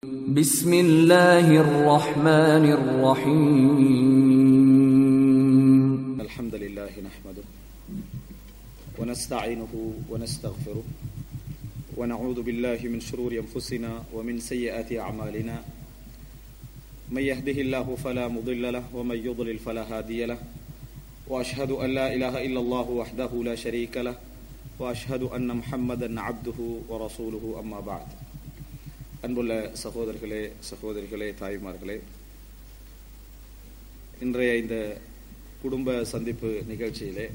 بسم الله الرحمن الرحيم الحمد لله نحمده ونستعينه ونستغفره ونعوذ بالله من شرور انفسنا ومن سيئات اعمالنا من يهده الله فلا مضل له ومن يضلل فلا هادي له واشهد ان لا اله الا الله وحده لا شريك له واشهد ان محمدا عبده ورسوله اما بعد அன்புள்ள சகோதரர்களே சகோதரிகளே தாய்மார்களே இன்றைய இந்த குடும்ப சந்திப்பு நிகழ்ச்சியிலே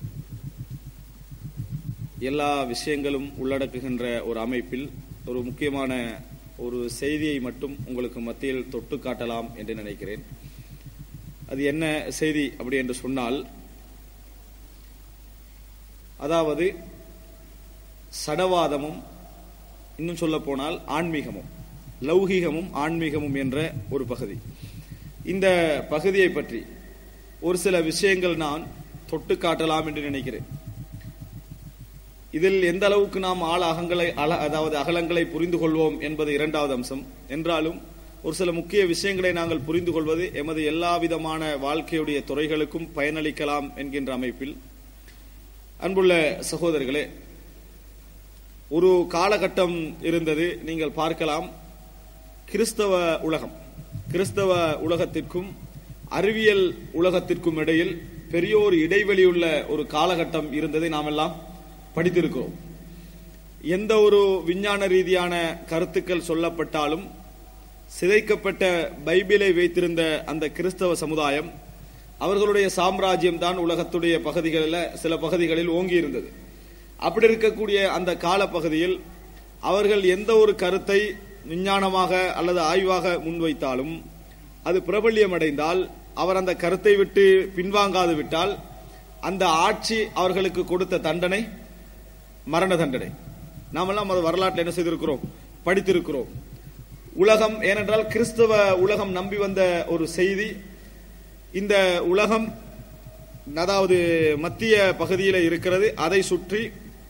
எல்லா விஷயங்களும் உள்ளடக்குகின்ற ஒரு அமைப்பில் ஒரு முக்கியமான ஒரு செய்தியை மட்டும் உங்களுக்கு மத்தியில் தொட்டு காட்டலாம் என்று நினைக்கிறேன் அது என்ன செய்தி அப்படி என்று சொன்னால் அதாவது சடவாதமும் இன்னும் சொல்ல போனால் ஆன்மீகமும் லௌகீகமும் ஆன்மீகமும் என்ற ஒரு பகுதி இந்த பகுதியை பற்றி ஒரு சில விஷயங்கள் நான் தொட்டு காட்டலாம் என்று நினைக்கிறேன் இதில் எந்த அளவுக்கு நாம் ஆள் அகங்களை அல அதாவது அகலங்களை புரிந்து கொள்வோம் என்பது இரண்டாவது அம்சம் என்றாலும் ஒரு சில முக்கிய விஷயங்களை நாங்கள் புரிந்து கொள்வது எமது எல்லா விதமான வாழ்க்கையுடைய துறைகளுக்கும் பயனளிக்கலாம் என்கின்ற அமைப்பில் அன்புள்ள சகோதரர்களே ஒரு காலகட்டம் இருந்தது நீங்கள் பார்க்கலாம் கிறிஸ்தவ உலகம் கிறிஸ்தவ உலகத்திற்கும் அறிவியல் உலகத்திற்கும் இடையில் பெரிய ஒரு இடைவெளியுள்ள ஒரு காலகட்டம் இருந்ததை நாம் எல்லாம் படித்திருக்கிறோம் எந்த ஒரு விஞ்ஞான ரீதியான கருத்துக்கள் சொல்லப்பட்டாலும் சிதைக்கப்பட்ட பைபிளை வைத்திருந்த அந்த கிறிஸ்தவ சமுதாயம் அவர்களுடைய சாம்ராஜ்யம் தான் உலகத்துடைய பகுதிகளில் சில பகுதிகளில் ஓங்கி இருந்தது அப்படி இருக்கக்கூடிய அந்த காலப்பகுதியில் அவர்கள் எந்த ஒரு கருத்தை விஞ்ஞானமாக அல்லது ஆய்வாக முன்வைத்தாலும் அது பிரபல்யம் அடைந்தால் அவர் அந்த கருத்தை விட்டு பின்வாங்காது விட்டால் அந்த ஆட்சி அவர்களுக்கு கொடுத்த தண்டனை மரண தண்டனை நாமெல்லாம் அது வரலாற்றில் என்ன செய்திருக்கிறோம் படித்திருக்கிறோம் உலகம் ஏனென்றால் கிறிஸ்தவ உலகம் நம்பி வந்த ஒரு செய்தி இந்த உலகம் அதாவது மத்திய பகுதியில் இருக்கிறது அதை சுற்றி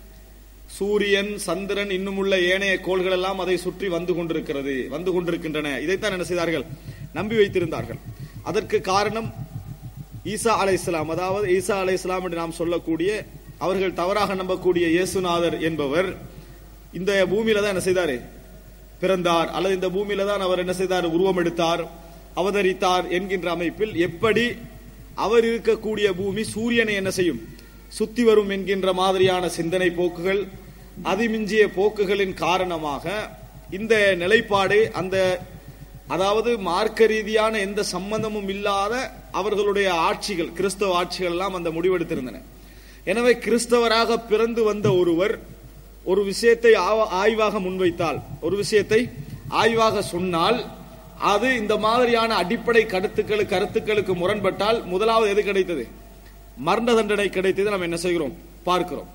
சூரியன் சந்திரன் இன்னும் உள்ள ஏனைய கோள்கள் எல்லாம் அதை சுற்றி வந்து கொண்டிருக்கிறது வந்து கொண்டிருக்கின்றன இதைத்தான் என்ன செய்தார்கள் நம்பி வைத்திருந்தார்கள் அதற்கு காரணம் ஈசா அலை இஸ்லாம் அதாவது ஈசா அலை இஸ்லாம் என்று நாம் சொல்லக்கூடிய அவர்கள் தவறாக நம்பக்கூடிய இயேசுநாதர் என்பவர் இந்த பூமியில தான் என்ன செய்தாரு பிறந்தார் அல்லது இந்த பூமியில தான் அவர் என்ன செய்தார் உருவம் எடுத்தார் அவதரித்தார் என்கின்ற அமைப்பில் எப்படி அவர் இருக்கக்கூடிய பூமி சூரியனை என்ன செய்யும் சுத்தி வரும் என்கின்ற மாதிரியான சிந்தனை போக்குகள் அதிமிஞ்சிய போக்குகளின் காரணமாக இந்த நிலைப்பாடு அந்த அதாவது மார்க்க ரீதியான எந்த சம்பந்தமும் இல்லாத அவர்களுடைய ஆட்சிகள் கிறிஸ்தவ ஆட்சிகள் எல்லாம் அந்த முடிவெடுத்திருந்தன எனவே கிறிஸ்தவராக பிறந்து வந்த ஒருவர் ஒரு விஷயத்தை ஆய்வாக முன்வைத்தால் ஒரு விஷயத்தை ஆய்வாக சொன்னால் அது இந்த மாதிரியான அடிப்படை கருத்துக்களுக்கு கருத்துக்களுக்கு முரண்பட்டால் முதலாவது எது கிடைத்தது மரண தண்டனை கிடைத்தது நாம் என்ன செய்கிறோம் பார்க்கிறோம்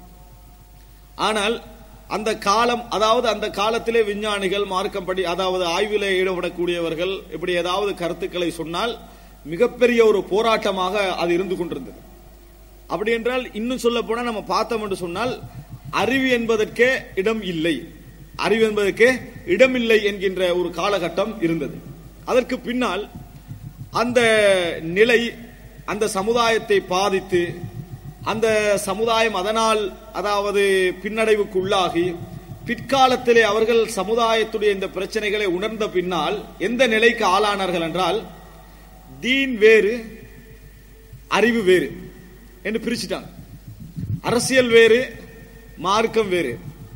ஆனால் அந்த காலம் அதாவது அந்த காலத்திலே விஞ்ஞானிகள் மார்க்கம் படி அதாவது ஆய்விலே ஈடுபடக்கூடியவர்கள் இப்படி ஏதாவது கருத்துக்களை சொன்னால் மிகப்பெரிய ஒரு போராட்டமாக அது இருந்து கொண்டிருந்தது அப்படி என்றால் இன்னும் சொல்ல போனா நம்ம பார்த்தோம் என்று சொன்னால் அறிவு என்பதற்கே இடம் இல்லை அறிவு என்பதற்கே இடமில்லை என்கின்ற ஒரு காலகட்டம் இருந்தது அதற்கு பின்னால் அந்த நிலை அந்த சமுதாயத்தை பாதித்து அந்த சமுதாயம் அதனால் அதாவது பின்னடைவுக்கு உள்ளாகி பிற்காலத்திலே அவர்கள் சமுதாயத்துடைய இந்த பிரச்சனைகளை உணர்ந்த பின்னால் எந்த நிலைக்கு ஆளானார்கள் என்றால் தீன் வேறு அறிவு வேறு என்று பிரிச்சுட்டாங்க அரசியல் வேறு மார்க்கம் வேறு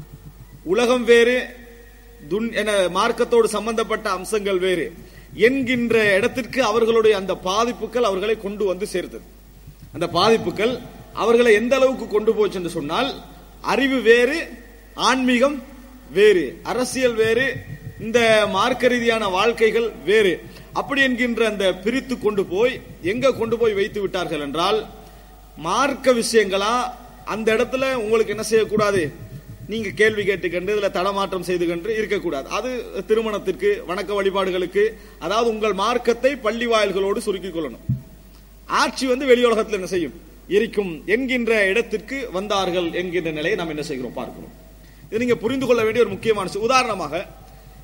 உலகம் வேறு துன் என மார்க்கத்தோடு சம்பந்தப்பட்ட அம்சங்கள் வேறு என்கின்ற இடத்திற்கு அவர்களுடைய அந்த பாதிப்புகள் அவர்களை கொண்டு வந்து சேர்த்தது அந்த பாதிப்புகள் அவர்களை எந்த அளவுக்கு கொண்டு போச்சு என்று சொன்னால் அறிவு வேறு ஆன்மீகம் வேறு அரசியல் வேறு இந்த மார்க்க ரீதியான வாழ்க்கைகள் வேறு அப்படி என்கின்ற அந்த பிரித்து கொண்டு போய் எங்க கொண்டு போய் வைத்து விட்டார்கள் என்றால் மார்க்க விஷயங்களா அந்த இடத்துல உங்களுக்கு என்ன செய்யக்கூடாது நீங்க கேள்வி கேட்டுக்கண்டு இதுல தடமாற்றம் செய்து கண்டு இருக்கக்கூடாது அது திருமணத்திற்கு வணக்க வழிபாடுகளுக்கு அதாவது உங்கள் மார்க்கத்தை பள்ளி வாயில்களோடு சுருக்கிக் கொள்ளணும் ஆட்சி வந்து வெளி உலகத்தில் என்ன செய்யும் இருக்கும் என்கின்ற இடத்திற்கு வந்தார்கள் என்கின்ற நிலையை நாம் என்ன செய்கிறோம் பார்க்கிறோம் இது நீங்க புரிந்து கொள்ள வேண்டிய ஒரு முக்கியமான விஷயம். உதாரணமாக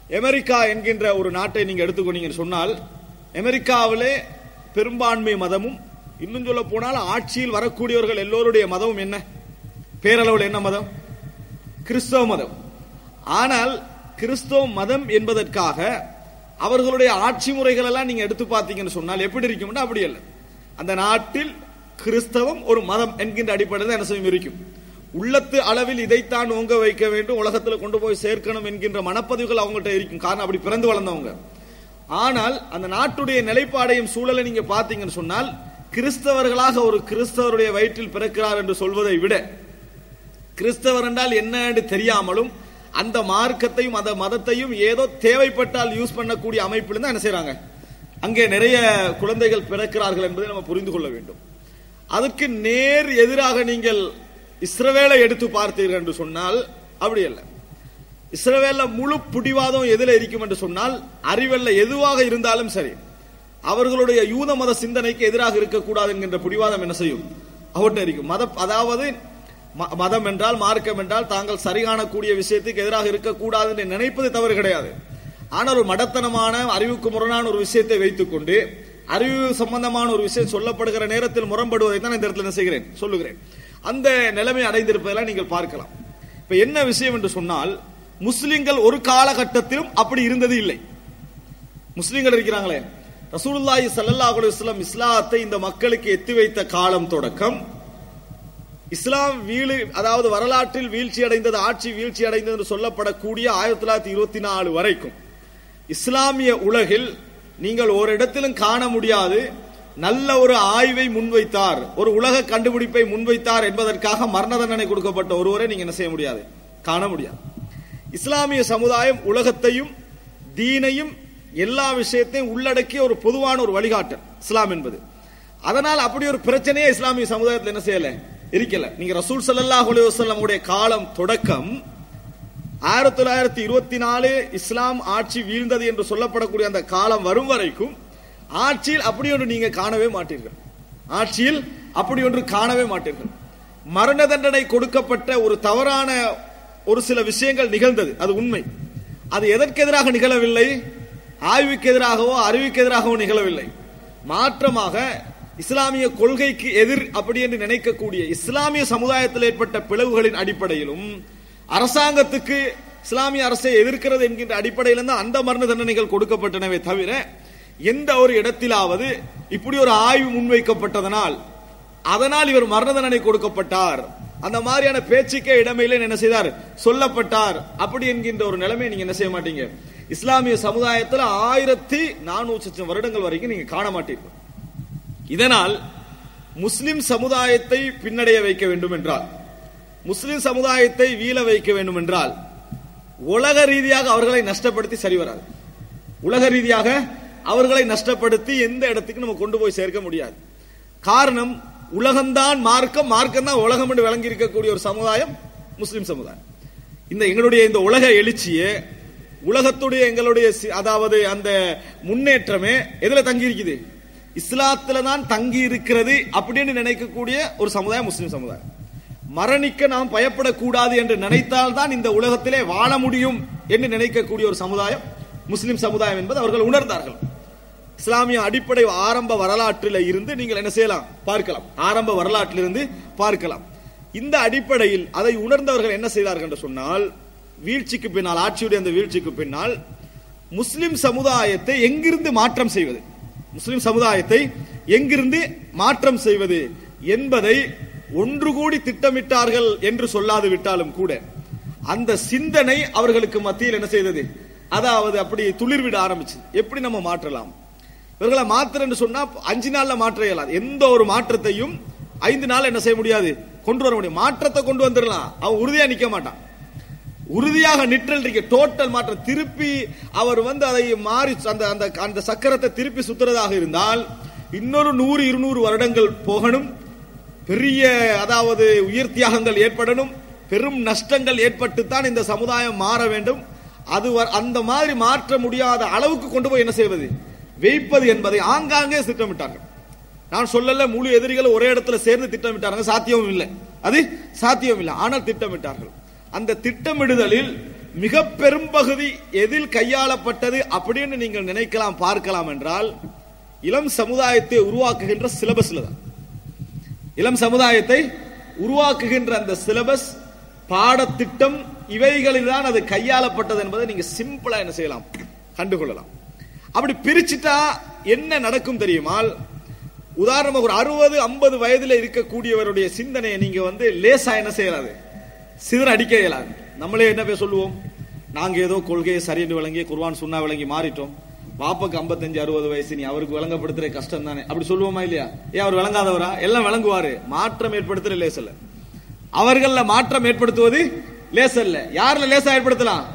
அமெரிக்கா என்கின்ற ஒரு நாட்டை நீங்க எடுத்துக்கொண்டீங்கன்னு சொன்னால் அமெரிக்காவிலே பெரும்பான்மை மதமும் இன்னும் சொல்ல போனால் ஆட்சியில் வரக்கூடியவர்கள் எல்லோருடைய மதமும் என்ன பேரளவில் என்ன மதம் கிறிஸ்தவ மதம் ஆனால் கிறிஸ்தவ மதம் என்பதற்காக அவர்களுடைய ஆட்சி முறைகள் எல்லாம் நீங்க எடுத்து பார்த்தீங்கன்னு சொன்னால் எப்படி இருக்கும்னா அப்படி அல்ல அந்த நாட்டில் கிறிஸ்தவம் ஒரு மதம் என்கின்ற அடிப்படையில் என்ன செய்யும் இருக்கும் உள்ளத்து அளவில் இதைத்தான் ஓங்க வைக்க வேண்டும் உலகத்தில் கொண்டு போய் சேர்க்கணும் என்கின்ற மனப்பதிவுகள் அவங்கள்ட்ட இருக்கும் காரணம் அப்படி பிறந்து வளர்ந்தவங்க ஆனால் அந்த நாட்டுடைய நிலைப்பாடையும் சூழலை நீங்க பார்த்தீங்கன்னு சொன்னால் கிறிஸ்தவர்களாக ஒரு கிறிஸ்தவருடைய வயிற்றில் பிறக்கிறார் என்று சொல்வதை விட கிறிஸ்தவர் என்றால் என்ன என்று தெரியாமலும் அந்த மார்க்கத்தையும் அந்த மதத்தையும் ஏதோ தேவைப்பட்டால் யூஸ் பண்ணக்கூடிய அமைப்பில் தான் என்ன செய்றாங்க அங்கே நிறைய குழந்தைகள் பிறக்கிறார்கள் என்பதை நம்ம புரிந்து கொள்ள வேண்டும் அதற்கு நேர் எதிராக நீங்கள் இஸ்ரவேலை எடுத்து பார்த்தீர்கள் என்று சொன்னால் அப்படி அல்ல இஸ்ரவேல்ல முழு பிடிவாதம் எதில் இருக்கும் என்று சொன்னால் அறிவல்ல எதுவாக இருந்தாலும் சரி அவர்களுடைய யூத மத சிந்தனைக்கு எதிராக இருக்கக்கூடாது என்கின்ற பிடிவாதம் என்ன செய்யும் அவர்கிட்ட இருக்கும் மத அதாவது ம- மதம் என்றால் மார்க்கம் என்றால் தாங்கள் சரி காணக்கூடிய விஷயத்துக்கு எதிராக இருக்கக்கூடாது என்று நினைப்பது தவறு கிடையாது ஆனால் ஒரு மடத்தனமான அறிவுக்கு முரணான ஒரு விஷயத்தை வைத்துக்கொண்டு அறிவு சம்பந்தமான ஒரு விஷயம் சொல்லப்படுகிற நேரத்தில் முரண்படுவதை தான் இந்த இடத்துல என்ன செய்கிறேன் சொல்லுகிறேன் அந்த நிலைமை அடைந்திருப்பதெல்லாம் நீங்கள் பார்க்கலாம் இப்ப என்ன விஷயம் என்று சொன்னால் முஸ்லிம்கள் ஒரு காலகட்டத்திலும் அப்படி இருந்தது இல்லை முஸ்லிம்கள் இருக்கிறாங்களே ரசூலுல்லாஹி ஸல்லல்லாஹு அலைஹி வஸல்லம் இஸ்லாத்தை இந்த மக்களுக்கு எத்தி வைத்த காலம் தொடக்கம் இஸ்லாம் வீழு அதாவது வரலாற்றில் வீழ்ச்சி அடைந்தது ஆட்சி வீழ்ச்சி அடைந்தது என்று சொல்லப்படக்கூடிய ஆயிரத்தி தொள்ளாயிரத்தி இருபத்தி நாலு வரைக்கும் இஸ்லாமிய உலகில் நீங்கள் ஒரு இடத்திலும் காண முடியாது நல்ல ஒரு ஆய்வை முன்வைத்தார் ஒரு உலக கண்டுபிடிப்பை முன்வைத்தார் என்பதற்காக மரண தண்டனை கொடுக்கப்பட்ட ஒருவரை நீங்க என்ன செய்ய முடியாது காண முடியாது இஸ்லாமிய சமுதாயம் உலகத்தையும் தீனையும் எல்லா விஷயத்தையும் உள்ளடக்கிய ஒரு பொதுவான ஒரு வழிகாட்டல் இஸ்லாம் என்பது அதனால் அப்படி ஒரு பிரச்சனையே இஸ்லாமிய சமுதாயத்தில் என்ன செய்யல இருக்கல நீங்க ரசூல் ஸல்லல்லாஹு அலைஹி வஸல்லம் உடைய காலம் தொடக்கம் ஆயிரத்தி தொள்ளாயிரத்தி இருபத்தி நாலு இஸ்லாம் ஆட்சி வீழ்ந்தது என்று சொல்லப்படக்கூடிய அந்த காலம் வரும் வரைக்கும் ஆட்சியில் அப்படி ஒன்று நீங்க காணவே மாட்டீர்கள் ஆட்சியில் அப்படி ஒன்று காணவே மாட்டீர்கள் மரண தண்டனை கொடுக்கப்பட்ட ஒரு தவறான ஒரு சில விஷயங்கள் நிகழ்ந்தது அது உண்மை அது எதற்கு எதிராக நிகழவில்லை ஆய்வுக்கு எதிராகவோ அறிவுக்கு எதிராகவோ நிகழவில்லை மாற்றமாக இஸ்லாமிய கொள்கைக்கு எதிர் அப்படி என்று நினைக்கக்கூடிய இஸ்லாமிய சமுதாயத்தில் ஏற்பட்ட பிளவுகளின் அடிப்படையிலும் அரசாங்கத்துக்கு இஸ்லாமிய அரசை எதிர்க்கிறது என்கின்ற அடிப்படையில் தான் அந்த மரண தண்டனைகள் கொடுக்கப்பட்டனவே தவிர எந்த ஒரு இடத்திலாவது இப்படி ஒரு ஆய்வு முன்வைக்கப்பட்டதனால் அதனால் இவர் மரண தண்டனை கொடுக்கப்பட்டார் அந்த மாதிரியான பேச்சுக்கே இடமையில என்ன செய்தார் சொல்லப்பட்டார் அப்படி என்கின்ற ஒரு நிலைமை நீங்க என்ன செய்ய மாட்டீங்க இஸ்லாமிய சமுதாயத்தில் ஆயிரத்தி நானூறு லட்சம் வருடங்கள் வரைக்கும் நீங்க காண மாட்டீர்கள் இதனால் முஸ்லிம் சமுதாயத்தை பின்னடைய வைக்க வேண்டும் என்றால் முஸ்லிம் சமுதாயத்தை வீழ வைக்க வேண்டும் என்றால் உலக ரீதியாக அவர்களை நஷ்டப்படுத்தி சரி வராது உலக ரீதியாக அவர்களை நஷ்டப்படுத்தி எந்த இடத்துக்கு நம்ம கொண்டு போய் சேர்க்க முடியாது காரணம் உலகம்தான் மார்க்கம் மார்க்கம் தான் உலகம் என்று விளங்கி இருக்கக்கூடிய ஒரு சமுதாயம் முஸ்லிம் சமுதாயம் இந்த எங்களுடைய இந்த உலக எழுச்சியே உலகத்துடைய எங்களுடைய சி- அதாவது அந்த முன்னேற்றமே எதுல தங்கி இருக்குது இஸ்லாத்துல தான் தங்கி இருக்கிறது அப்படின்னு நினைக்கக்கூடிய ஒரு சமுதாயம் முஸ்லிம் சமுதாயம் மரணிக்க நாம் பயப்படக்கூடாது என்று நினைத்தால் தான் இந்த உலகத்திலே வாழ முடியும் என்று நினைக்கக்கூடிய ஒரு சமுதாயம் முஸ்லிம் சமுதாயம் என்பது அவர்கள் உணர்ந்தார்கள் இஸ்லாமிய அடிப்படை ஆரம்ப வரலாற்றில் இருந்து நீங்கள் என்ன செய்யலாம் பார்க்கலாம் ஆரம்ப வரலாற்றிலிருந்து பார்க்கலாம் இந்த அடிப்படையில் அதை உணர்ந்தவர்கள் என்ன செய்தார்கள் என்று சொன்னால் வீழ்ச்சிக்கு பின்னால் ஆட்சியுடைய அந்த வீழ்ச்சிக்கு பின்னால் முஸ்லிம் சமுதாயத்தை எங்கிருந்து மாற்றம் செய்வது முஸ்லிம் சமுதாயத்தை எங்கிருந்து மாற்றம் செய்வது என்பதை ஒன்று கூடி திட்டமிட்டார்கள் என்று சொல்லாது விட்டாலும் கூட அந்த சிந்தனை அவர்களுக்கு மத்தியில் என்ன செய்தது அதாவது அப்படி துளிர்விட ஆரம்பிச்சு எப்படி நம்ம மாற்றலாம் இவர்களை மாத்திரன்னு சொன்னா அஞ்சு நாள்ல மாற்ற இயலாது எந்த ஒரு மாற்றத்தையும் ஐந்து நாள் என்ன செய்ய முடியாது கொண்டு வர முடியும் மாற்றத்தை கொண்டு வந்துடலாம் அவன் உறுதியா நிக்க மாட்டான் உறுதியாக நிற்றல் இருக்க டோட்டல் மாற்றம் திருப்பி அவர் வந்து அதை மாறி அந்த அந்த அந்த சக்கரத்தை திருப்பி சுத்துறதாக இருந்தால் இன்னொரு நூறு இருநூறு வருடங்கள் போகணும் பெரிய அதாவது உயிர் தியாகங்கள் ஏற்படணும் பெரும் நஷ்டங்கள் ஏற்பட்டு தான் இந்த சமுதாயம் மாற வேண்டும் அது வ- அந்த மாதிரி மாற்ற முடியாத அளவுக்கு கொண்டு போய் என்ன செய்வது வைப்பது என்பதை ஆங்காங்கே திட்டமிட்டார்கள் நான் சொல்லல முழு எதிரிகள் ஒரே இடத்துல சேர்ந்து திட்டமிட்டார்கள் சாத்தியமும் இல்லை அது சாத்தியம் இல்லை ஆனால் திட்டமிட்டார்கள் அந்த திட்டமிடுதலில் மிக பெரும்பகுதி எதில் கையாளப்பட்டது அப்படின்னு நீங்கள் நினைக்கலாம் பார்க்கலாம் என்றால் இளம் சமுதாயத்தை உருவாக்குகின்ற சிலபஸ்ல தான் இளம் சமுதாயத்தை உருவாக்குகின்ற அந்த சிலபஸ் பாடத்திட்டம் இவைகளில் தான் அது கையாளப்பட்டது என்பதை நீங்க சிம்பிளா என்ன செய்யலாம் கண்டுகொள்ளலாம் அப்படி பிரிச்சுட்டா என்ன நடக்கும் தெரியுமால் உதாரணமாக ஒரு அறுபது ஐம்பது வயதுல இருக்கக்கூடியவருடைய சிந்தனையை நீங்க வந்து லேசா என்ன செய்யலாது சிதற அடிக்க இயலாது நம்மளே என்ன பேர் சொல்லுவோம் நாங்க ஏதோ கொள்கையை சரின்னு விளங்கி குர்வான் சுண்ணா விளங்கி மாறிட்டோம் பாப்பாக்கு 55 அறுபது வயசு நீ அவருக்கு விளங்கப்படுத்துற கஷ்டம் தானே அப்படி சொல்லுவோமா இல்லையா ஏன் அவர் விளங்காதவரா எல்லாம் விளங்குவாரு மாற்றம் ஏற்படுத்துற லேசல்ல அவர்கள மாற்றம் ஏற்படுத்துவது லேசல்ல யாருல லேசா ஏற்படுத்தலாம்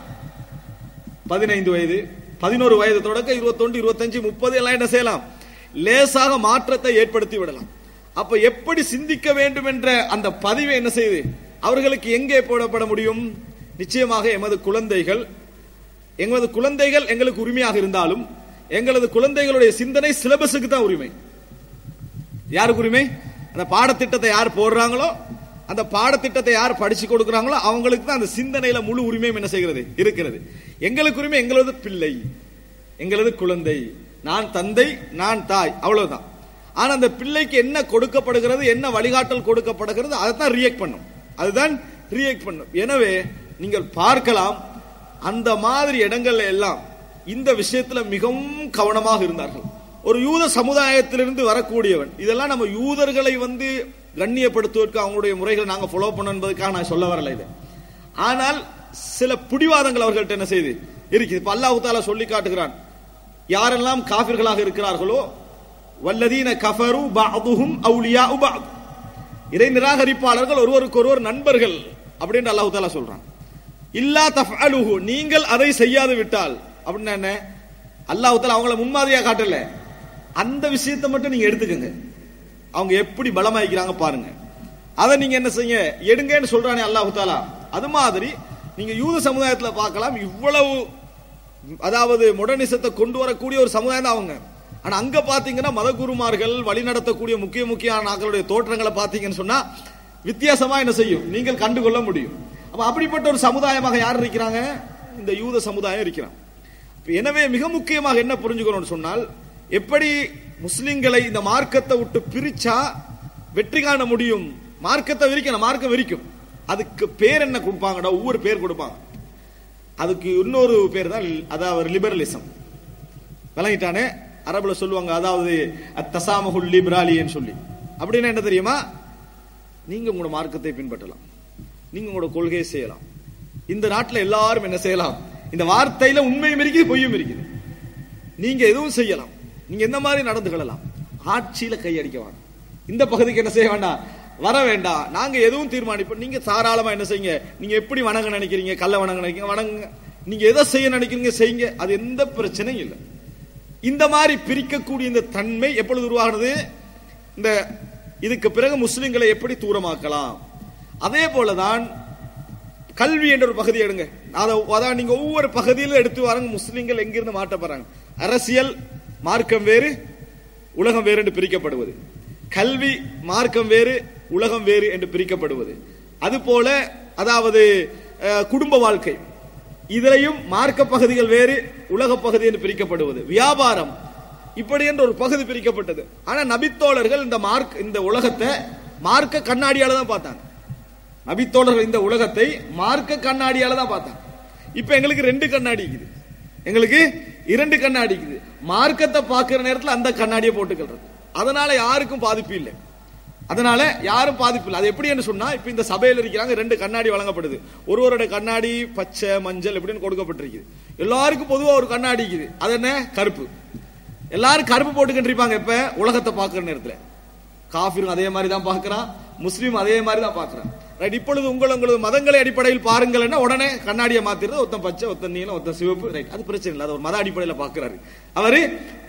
பதினைந்து வயது பதினோரு வயது தொடக்க இருபத்தொன்று இருபத்தஞ்சு முப்பது எல்லாம் என்ன செய்யலாம் லேசாக மாற்றத்தை ஏற்படுத்தி விடலாம் அப்ப எப்படி சிந்திக்க வேண்டும் என்ற அந்த பதிவை என்ன செய்யுது அவர்களுக்கு எங்கே போடப்பட முடியும் நிச்சயமாக எமது குழந்தைகள் எங்களது குழந்தைகள் எங்களுக்கு உரிமையாக இருந்தாலும் எங்களது குழந்தைகளுடைய சிந்தனை சிலபஸுக்கு தான் உரிமை யாருக்கு உரிமை அந்த பாடத்திட்டத்தை யார் போடுறாங்களோ அந்த பாடத்திட்டத்தை யார் படிச்சு கொடுக்குறாங்களோ அவங்களுக்கு தான் அந்த சிந்தனையில முழு உரிமையும் என்ன செய்கிறது இருக்கிறது எங்களுக்கு உரிமை எங்களது பிள்ளை எங்களது குழந்தை நான் தந்தை நான் தாய் அவ்வளவுதான் ஆனா அந்த பிள்ளைக்கு என்ன கொடுக்கப்படுகிறது என்ன வழிகாட்டல் கொடுக்கப்படுகிறது அதை தான் ரியாக்ட் பண்ணும் அதுதான் ரியாக்ட் பண்ணும் எனவே நீங்கள் பார்க்கலாம் அந்த மாதிரி இடங்கள்ல எல்லாம் இந்த விஷயத்துல மிகவும் கவனமாக இருந்தார்கள் ஒரு யூத சமுதாயத்திலிருந்து வரக்கூடியவன் இதெல்லாம் நம்ம யூதர்களை வந்து கண்ணியப்படுத்துவதற்கு அவங்களுடைய முறைகளை நாங்க ஃபாலோ பண்ண என்பதற்காக நான் சொல்ல வரல இது ஆனால் சில பிடிவாதங்கள் அவர்கள்ட்ட என்ன செய்து இருக்குது இப்ப அல்லாஹ் தாலா சொல்லி காட்டுகிறான் யாரெல்லாம் காபிர்களாக இருக்கிறார்களோ வல்லதீன கஃபரு பஅதுஹும் அவுலியா உபஅத் இறை நிராகரிப்பாளர்கள் ஒருவருக்கு ஒருவர் நண்பர்கள் அப்படின்னு அல்லாஹ் தாலா சொல்றான் இல்லா தஃஅலுஹு நீங்கள் அதை செய்யாது விட்டால் அப்படின்னா என்ன அல்லாஹ் தாலா அவங்கள முன்மாதிரியா காட்டல அந்த விஷயத்தை மட்டும் நீங்க எடுத்துக்கங்க அவங்க எப்படி பலமாயிக்கிறாங்க பாருங்க அதை நீங்க என்ன செய்ய எடுங்கன்னு சொல்றானே அல்லாஹ் தாலா அது மாதிரி நீங்க யூத சமுதாயத்துல பார்க்கலாம் இவ்வளவு அதாவது மொடர்னிசத்தை கொண்டு வரக்கூடிய ஒரு சமுதாயம் தான் அவங்க ஆனா அங்க பாத்தீங்கன்னா மதகுருமார்கள் வழி நடத்தக்கூடிய முக்கிய முக்கியமான நாட்களுடைய தோற்றங்களை பாத்தீங்கன்னு சொன்னா வித்தியாசமா என்ன செய்யும் நீங்கள் கண்டுகொள்ள முடியும் அப்ப அப்படிப்பட்ட ஒரு சமுதாயமாக யார் இருக்கிறாங்க இந்த யூத சமுதாயம் இருக்கிறான் இப்ப எனவே மிக முக்கியமாக என்ன புரிஞ்சுக்கணும்னு சொன்னால் எப்படி முஸ்லிம்களை இந்த மார்க்கத்தை விட்டு பிரிச்சா வெற்றி காண முடியும் மார்க்கத்தை விரிக்கணும் மார்க்கம் விரிக்கும் அதுக்கு பேர் என்ன கொடுப்பாங்கடா ஒவ்வொரு பேர் கொடுப்பாங்க அதுக்கு இன்னொரு பேர் தான் அதாவது லிபரலிசம் விளங்கிட்டானே அரபுல சொல்லுவாங்க அதாவது தசாமகுல் லிபராலின்னு சொல்லி அப்படின்னா என்ன தெரியுமா நீங்க உங்களோட மார்க்கத்தை பின்பற்றலாம் நீங்க உங்களோட கொள்கையை செய்யலாம் இந்த நாட்டில் எல்லாரும் என்ன செய்யலாம் இந்த வார்த்தையில உண்மையும் இருக்குது பொய்யும் இருக்குது நீங்க எதுவும் செய்யலாம் நீங்க எந்த மாதிரி நடந்து கொள்ளலாம் ஆட்சியில கையடிக்க வேண்டாம் இந்த பகுதிக்கு என்ன செய்ய வேண்டாம் வர வேண்டாம் நாங்க எதுவும் தீர்மானிப்போம் நீங்க தாராளமா என்ன செய்யுங்க நீங்க எப்படி வணங்க நினைக்கிறீங்க கல்ல வணங்க நினைக்கிறீங்க வணங்குங்க நீங்க எதை செய்ய நினைக்கிறீங்க செய்யுங்க அது எந்த பிரச்சனையும் இல்லை இந்த மாதிரி பிரிக்கக்கூடிய இந்த தன்மை எப்பொழுது உருவாகிறது இந்த இதுக்கு பிறகு முஸ்லிம்களை எப்படி தூரமாக்கலாம் அதே போலதான் கல்வி என்ற ஒரு பகுதி எடுங்க அதை அதான் நீங்க ஒவ்வொரு பகுதியிலும் எடுத்து வராங்க முஸ்லிம்கள் எங்கிருந்து மாட்டப்படுறாங்க அரசியல் மார்க்கம் வேறு உலகம் வேறு என்று பிரிக்கப்படுவது கல்வி மார்க்கம் வேறு உலகம் வேறு என்று பிரிக்கப்படுவது அதுபோல அதாவது அஹ், குடும்ப வாழ்க்கை இதிலையும் மார்க்க பகுதிகள் வேறு உலக பகுதி என்று பிரிக்கப்படுவது வியாபாரம் இப்படி என்ற ஒரு பகுதி பிரிக்கப்பட்டது ஆனா நபித்தோழர்கள் இந்த மார்க் இந்த உலகத்தை மார்க்க கண்ணாடியால தான் பார்த்தாங்க நபித்தோழர்கள் இந்த உலகத்தை மார்க்க கண்ணாடியால தான் பார்த்தாங்க இப்ப எங்களுக்கு ரெண்டு கண்ணாடி இருக்குது எங்களுக்கு இரண்டு கண்ணாடி இருக்குது மார்க்கத்தை பார்க்கிற நேரத்தில் அந்த கண்ணாடியை போட்டுக்கிறது அதனால யாருக்கும் பாதிப்பு இல்லை அதனால யாரும் பாதிப்பு இல்லை அது எப்படி என்று சொன்னா இப்ப இந்த சபையில் இருக்கிறாங்க ரெண்டு கண்ணாடி வழங்கப்படுது ஒருவரோட கண்ணாடி பச்சை மஞ்சள் எப்படின்னு கொடுக்கப்பட்டிருக்குது எல்லாருக்கும் பொதுவா ஒரு கண்ணாடி இருக்குது அது என்ன கருப்பு எல்லாரும் கருப்பு போட்டுக்கிட்டு இருப்பாங்க இப்ப உலகத்தை பார்க்கிற நேரத்துல காஃபிரும் அதே மாதிரி தான் பார்க்கறான் முஸ்லீம் அதே மாதிரி தான் பார்க்கறான் ரைட் இப்பொழுது உங்கள் உங்களது மதங்களை அடிப்படையில் பாருங்கள்னா உடனே கண்ணாடியை மாத்திடுறது ஒருத்தன் பச்சை ஒருத்தன் நீலம் ஒருத்தன் சிவப்பு ரைட் அது பிரச்சனை இல்லை அது ஒரு மத அடிப்படையில் பார்க்கிறாரு அவரு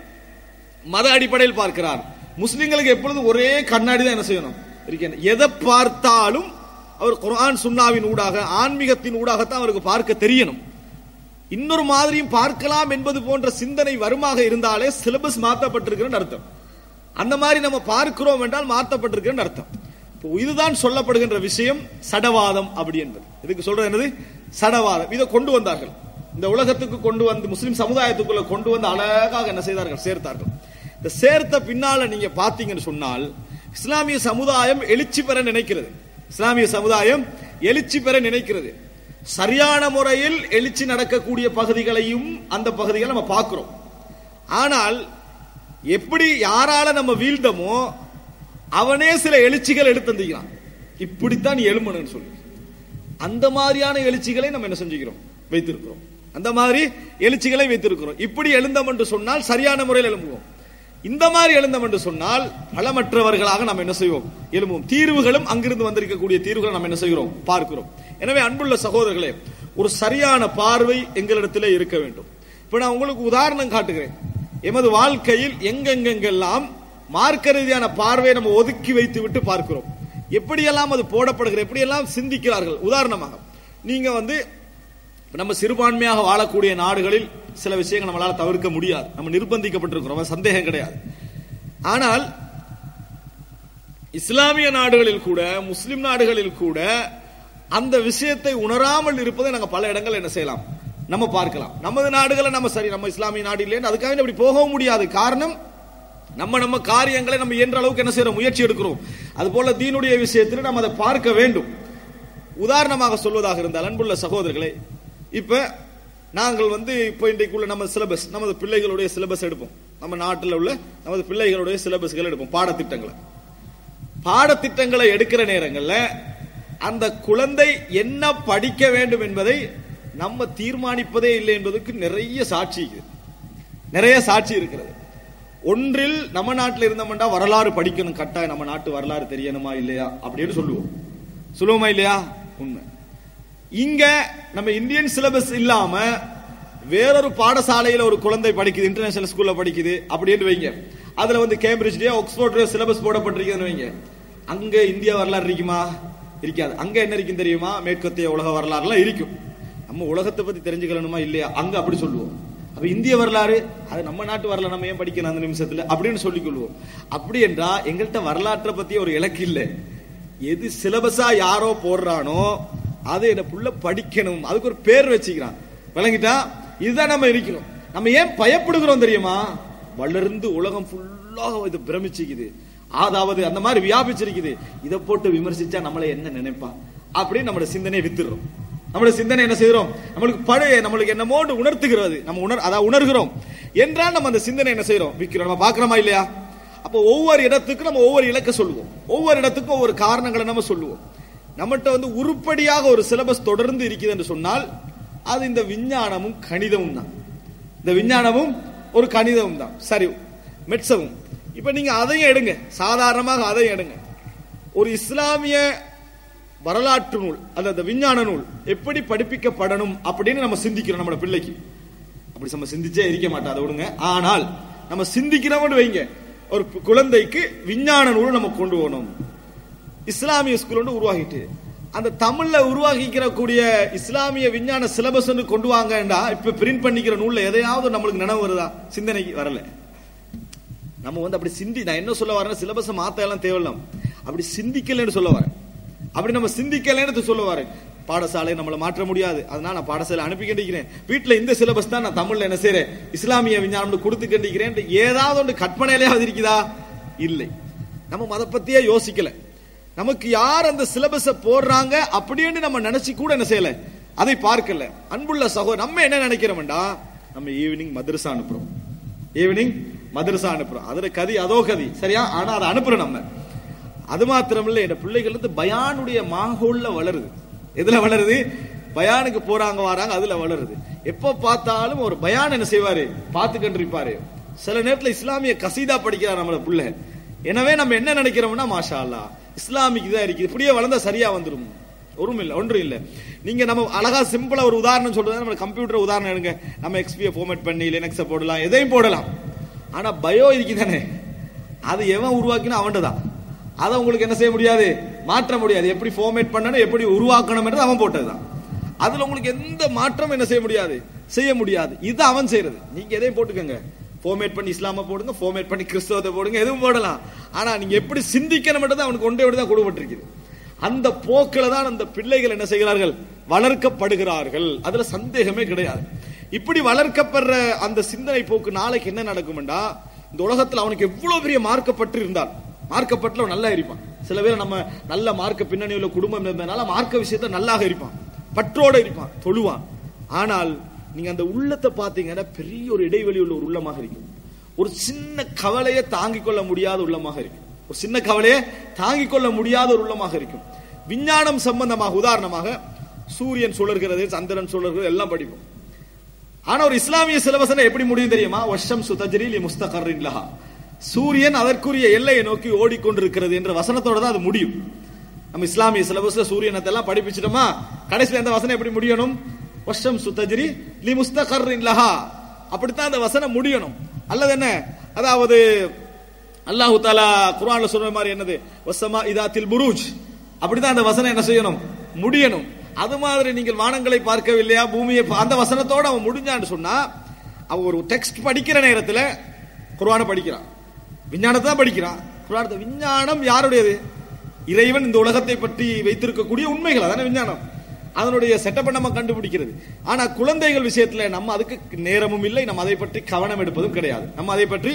மத அடிப்படையில் பார்க்கிறார் முஸ்லிம்களுக்கு எப்பொழுதும் ஒரே கண்ணாடி தான் என்ன செய்யணும் இருக்கேன் எதை பார்த்தாலும் அவர் குர்ஆன் சுன்னாவின் ஊடாக ஆன்மீகத்தின் ஊடாகத்தான் அவருக்கு பார்க்க தெரியணும் இன்னொரு மாதிரியும் பார்க்கலாம் என்பது போன்ற சிந்தனை வருமாக இருந்தாலே சிலபஸ் மாற்றப்பட்டிருக்கிறன்னு அர்த்தம் அந்த மாதிரி நம்ம பார்க்கிறோம் என்றால் மாற்றப்பட்டிருக்கிறன்னு அர்த்தம் இப்போ இதுதான் சொல்லப்படுகின்ற விஷயம் சடவாதம் அப்படி என்பது இதுக்கு சொல்றது என்னது சடவாதம் இதை கொண்டு வந்தார்கள் இந்த உலகத்துக்கு கொண்டு வந்து முஸ்லிம் சமுதாயத்துக்குள்ள கொண்டு வந்து அழகாக என்ன செய்தார்கள் சேர்த்தார்கள் இந்த சேர்த்த பின்னால நீங்க பாத்தீங்கன்னு சொன்னால் இஸ்லாமிய சமுதாயம் எழுச்சி பெற நினைக்கிறது இஸ்லாமிய சமுதாயம் எழுச்சி பெற நினைக்கிறது சரியான முறையில் எழுச்சி நடக்கக்கூடிய பகுதிகளையும் அந்த பகுதிகளை நம்ம பார்க்கிறோம் ஆனால் எப்படி யாரால நம்ம வீழ்ந்தமோ அவனே சில எழுச்சிகள் எடுத்து தந்திக்கிறான் இப்படித்தான் நீ எழும்பணும்னு சொல்லி அந்த மாதிரியான எழுச்சிகளை நம்ம என்ன செஞ்சுக்கிறோம் வைத்திருக்கிறோம் அந்த மாதிரி எழுச்சிகளை வைத்திருக்கிறோம் இப்படி எழுந்தோம் என்று சொன்னால் சரியான முறையில் எழும்புவோம் இந்த மாதிரி எழுந்தோம் என்று சொன்னால் பலமற்றவர்களாக நம்ம என்ன செய்வோம் எழும்புவோம் தீர்வுகளும் அங்கிருந்து வந்திருக்கக்கூடிய தீர்வுகளை நம்ம என்ன செய்கிறோம் பார்க்கிறோம் எனவே அன்புள்ள சகோதரர்களே ஒரு சரியான பார்வை எங்களிடத்திலே இருக்க வேண்டும் இப்ப நான் உங்களுக்கு உதாரணம் காட்டுகிறேன் எமது வாழ்க்கையில் எங்கெங்கெங்கெல்லாம் மார்க்க ரீதியான பார்வையை நம்ம ஒதுக்கி வைத்து விட்டு பார்க்கிறோம் எப்படியெல்லாம் அது போடப்படுகிறது எப்படியெல்லாம் சிந்திக்கிறார்கள் உதாரணமாக நீங்க வந்து நம்ம சிறுபான்மையாக வாழக்கூடிய நாடுகளில் சில விஷயங்கள் நம்மளால தவிர்க்க முடியாது நம்ம நிர்பந்திக்கப்பட்டிருக்கிறோம் அது சந்தேகம் கிடையாது ஆனால் இஸ்லாமிய நாடுகளில் கூட முஸ்லிம் நாடுகளில் கூட அந்த விஷயத்தை உணராமல் இருப்பதை நாங்க பல இடங்கள் என்ன செய்யலாம் நம்ம பார்க்கலாம் நமது நாடுகளை நம்ம சரி நம்ம இஸ்லாமிய நாடு இல்லைன்னு அதுக்காக அப்படி போகவும் முடியாது காரணம் நம்ம நம்ம காரியங்களை நம்ம இயன்ற அளவுக்கு என்ன செய்யறோம் முயற்சி எடுக்கிறோம் அது போல தீனுடைய விஷயத்தில் நம்ம அதை பார்க்க வேண்டும் உதாரணமாக சொல்வதாக இருந்தால் அன்புள்ள சகோதரர்களே இப்ப நாங்கள் வந்து இப்போ இன்றைக்குள்ள நம்ம சிலபஸ் நமது பிள்ளைகளுடைய சிலபஸ் எடுப்போம் நம்ம நாட்டில் உள்ள நமது பிள்ளைகளுடைய சிலபஸ்கள் எடுப்போம் பாடத்திட்டங்களை பாடத்திட்டங்களை எடுக்கிற நேரங்கள்ல அந்த குழந்தை என்ன படிக்க வேண்டும் என்பதை நம்ம தீர்மானிப்பதே இல்லை என்பதற்கு நிறைய சாட்சி இருக்குது. நிறைய சாட்சி இருக்கிறது ஒன்றில் நம்ம நாட்டில் இருந்தோம்னா வரலாறு படிக்கணும் கட்டாயம் நம்ம நாட்டு வரலாறு தெரியணுமா இல்லையா அப்படின்னு சொல்லுவோம் சொல்லுவோமா இல்லையா உண்மை இங்க நம்ம இந்தியன் சிலபஸ் இல்லாம வேறொரு பாடசாலையில ஒரு குழந்தை படிக்குது இன்டர்நேஷனல் ஸ்கூல்ல படிக்குது அப்படின்னு வைங்க அதுல வந்து கேம்பிரிட்ஜ்லயோ ஆக்ஸ்போர்ட்லயோ சிலபஸ் போடப்பட்டிருக்குதுன்னு வைங்க அங்க இந்திய வரலாறு இருக்குமா இருக்காது அங்க என்ன இருக்கும் தெரியுமா மேற்கத்திய உலக வரலாறுலாம் இருக்கும் நம்ம உலகத்தை பத்தி தெரிஞ்சுக்கணுமா இல்லையா அங்க அப்படி சொல்லுவோம் அப்ப இந்திய வரலாறு அது நம்ம நாட்டு வரலாறு நம்ம ஏன் படிக்கணும் அந்த நிமிஷத்துல அப்படின்னு சொல்லிக் கொள்வோம் அப்படி என்றா எங்கள்கிட்ட வரலாற்றை பத்தி ஒரு இலக்கு இல்லை எது சிலபஸா யாரோ போடுறானோ அது என்ன புள்ள படிக்கணும் அதுக்கு ஒரு பேர் வச்சுக்கிறான் விளங்கிட்டா இதுதான் நம்ம இருக்கணும் நம்ம ஏன் பயப்படுகிறோம் தெரியுமா வளர்ந்து உலகம் ஃபுல்லாக இது பிரமிச்சுக்குது அதாவது அந்த மாதிரி வியாபிச்சிருக்குது இதை போட்டு விமர்சிச்சா நம்மளை என்ன நினைப்பா அப்படின்னு நம்மளோட சிந்தனையை வித்துடுறோம் நம்மளோட சிந்தனை என்ன செய்கிறோம் நம்மளுக்கு பழைய நம்மளுக்கு என்னமோடு உணர்த்துகிறது நம்ம உணர் அதான் உணர்கிறோம் என்றால் நம்ம அந்த சிந்தனை என்ன செய்யறோம் விற்கிறோம் நம்ம பார்க்கிறோமா இல்லையா அப்போ ஒவ்வொரு இடத்துக்கும் நம்ம ஒவ்வொரு இலக்க சொல்லுவோம் ஒவ்வொரு இடத்துக்கும் ஒவ்வொரு காரணங்களை நம்ம சொல்லுவோம் நம்மகிட்ட வந்து உருப்படியாக ஒரு சிலபஸ் தொடர்ந்து இருக்குது என்று சொன்னால் அது இந்த விஞ்ஞானமும் கணிதமும் தான் இந்த விஞ்ஞானமும் ஒரு கணிதமும் தான் சரி மெட்சவும் இப்ப நீங்க அதையும் எடுங்க சாதாரணமாக அதையும் எடுங்க ஒரு இஸ்லாமிய வரலாற்று நூல் அல்லது விஞ்ஞான நூல் எப்படி படிப்பிக்கப்படணும் அப்படின்னு நம்ம சிந்திக்கிறோம் நம்ம பிள்ளைக்கு அப்படி நம்ம சிந்திச்சே இருக்க மாட்டோம் அதை விடுங்க ஆனால் நம்ம சிந்திக்கிறோம்னு வைங்க ஒரு குழந்தைக்கு விஞ்ஞான நூல் நம்ம கொண்டு போகணும் இஸ்லாமிய ஸ்கூல் ஒன்று உருவாகிட்டு அந்த தமிழ்ல உருவாக்கிக்கிற கூடிய இஸ்லாமிய விஞ்ஞான சிலபஸ் கொண்டு வாங்கடா இப்ப பிரிண்ட் பண்ணிக்கிற நூல்ல எதையாவது நம்மளுக்கு நினைவு வருதா சிந்தனைக்கு வரல நம்ம வந்து அப்படி சிந்தி நான் என்ன சொல்ல வரேன் சிலபஸ் மாத்த எல்லாம் தேவையில்லாம் அப்படி சிந்திக்கலன்னு சொல்ல வரேன் அப்படி நம்ம சிந்திக்கலன்னு சொல்ல வரேன் பாடசாலை நம்மளை மாற்ற முடியாது அதனால நான் பாடசாலை அனுப்பி கண்டிக்கிறேன் வீட்டுல இந்த சிலபஸ் தான் நான் தமிழ்ல என்ன செய்யறேன் இஸ்லாமிய விஞ்ஞானம் கொடுத்து கண்டிக்கிறேன் ஏதாவது ஒன்று கற்பனையிலேயாவது இருக்குதா இல்லை நம்ம அதை பத்தியே யோசிக்கல நமக்கு யார் அந்த சிலபஸ போடுறாங்க அப்படின்னு நம்ம நினைச்சு கூட என்ன செய்யல அதை பார்க்கல அன்புள்ள சகோதரர் நம்ம என்ன நினைக்கிறோம்டா நம்ம ஈவினிங் மதரசா அனுப்புறோம் ஈவினிங் மதரசா அனுப்புறோம் அதுல கதி அதோ கதி சரியா ஆனா அதை அனுப்புறோம் நம்ம அது மாத்திரமில்ல என் பிள்ளைகள் வந்து பயானுடைய மாகோல்ல வளருது எதுல வளருது பயானுக்கு போறாங்க வராங்க அதுல வளருது எப்ப பார்த்தாலும் ஒரு பயான் என்ன செய்வாரு பார்த்து கண்டிருப்பாரு சில நேரத்துல இஸ்லாமிய கசீதா படிக்கிறார் நம்மள புள்ள எனவே நம்ம என்ன நினைக்கிறோம்னா மாஷா அல்லா இஸ்லாமிக்கு தான் இருக்குது இப்படியே வளர்ந்தா சரியா வந்துடும் ஒரும் இல்ல ஒன்றும் இல்ல நீங்க நம்ம அழகா சிம்பிளா ஒரு உதாரணம் சொல்றது நம்ம கம்ப்யூட்டர் உதாரணம் எடுங்க நம்ம எக்ஸ்பியை ஃபார்மேட் பண்ணி லினக்ஸை போடலாம் எதையும் போடலாம் ஆனா பயோ இருக்குதானே அது எவன் உருவாக்கினா அவன்கிட்ட தான் அதை உங்களுக்கு என்ன செய்ய முடியாது மாற்ற முடியாது எப்படி ஃபார்மேட் பண்ணணும் எப்படி உருவாக்கணும் அவன் போட்டதுதான் அதுல உங்களுக்கு எந்த மாற்றம் என்ன செய்ய முடியாது செய்ய முடியாது இது அவன் செய்யறது நீங்க எதையும் போட்டுக்கோங்க ஃபார்மேட் பண்ணி இஸ்லாம போடுங்க ஃபார்மேட் பண்ணி கிறிஸ்தவத்தை போடுங்க எதுவும் போடலாம் ஆனா நீங்க எப்படி சிந்திக்கணும் மட்டும் தான் அவனுக்கு கொண்டே விட தான் கொடுபட்டிருக்குது அந்த போக்கில தான் அந்த பிள்ளைகள் என்ன செய்கிறார்கள் வளர்க்கப்படுகிறார்கள் அதுல சந்தேகமே கிடையாது இப்படி வளர்க்கப்படுற அந்த சிந்தனை போக்கு நாளைக்கு என்ன நடக்கும்டா இந்த உலகத்துல அவனுக்கு எவ்வளவு பெரிய மார்க்கப்பட்டு இருந்தால் மார்க்கப்பட்டுல அவன் நல்லா இருப்பான் சில பேர் நம்ம நல்ல மார்க்க பின்னணி உள்ள குடும்பம் இருந்ததுனால மார்க்க விஷயத்த நல்லாக இருப்பான் பற்றோட இருப்பான் தொழுவான் ஆனால் நீங்க அந்த உள்ளத்தை பாத்தீங்கன்னா பெரிய ஒரு இடைவெளி உள்ள ஒரு உள்ளமாக இருக்கும் ஒரு சின்ன கவலையை தாங்கிக் கொள்ள முடியாத உள்ளமாக இருக்கும் ஒரு சின்ன கவலையை தாங்கிக் கொள்ள முடியாத ஒரு உள்ளமாக இருக்கும் விஞ்ஞானம் சம்பந்தமாக உதாரணமாக சூரியன் சுழல்கிறது சந்திரன் சுழல்கிறது எல்லாம் படிப்போம் ஆனா ஒரு இஸ்லாமிய சிலபசனை எப்படி முடியும் தெரியுமா வஷம் சுதஜரில் முஸ்தகரின் லஹா சூரியன் அதற்குரிய எல்லையை நோக்கி ஓடிக்கொண்டிருக்கிறது என்ற வசனத்தோட தான் அது முடியும் நம்ம இஸ்லாமிய சிலபஸ்ல சூரியனத்தை எல்லாம் படிப்பிச்சிட்டோமா கடைசியில் அந்த வசனம் எப்படி முடியணும் வஷம் சுதஜரி லி முஸ்தகரின் லஹா அப்படித்தான் அந்த வசனம் முடியணும் அல்லது என்ன அதாவது அல்லாஹு தாலா குர்ஆன்ல சொல்ற மாதிரி என்னது வசமா இதாத்தில் புரூஜ் அப்படிதான் அந்த வசனம் என்ன செய்யணும் முடியணும் அது மாதிரி நீங்கள் வானங்களை பார்க்கவில்லையா பூமியை பா- அந்த வசனத்தோட அவன் முடிஞ்சான்னு சொன்னா அவன் ஒரு டெக்ஸ்ட் படிக்கிற நேரத்துல குர்ஆனை படிக்கிறான் விஞ்ஞானத்தை தான் படிக்கிறான் குர்ஆனத்தை விஞ்ஞானம் யாருடையது இறைவன் இந்த உலகத்தை பற்றி வைத்திருக்கக்கூடிய உண்மைகள் அதான விஞ்ஞானம் அதனுடைய செட்டப்பை நம்ம கண்டுபிடிக்கிறது ஆனா குழந்தைகள் விஷயத்துல நம்ம அதுக்கு நேரமும் இல்லை நம்ம அதை பற்றி கவனம் எடுப்பதும் கிடையாது நம்ம அதை பற்றி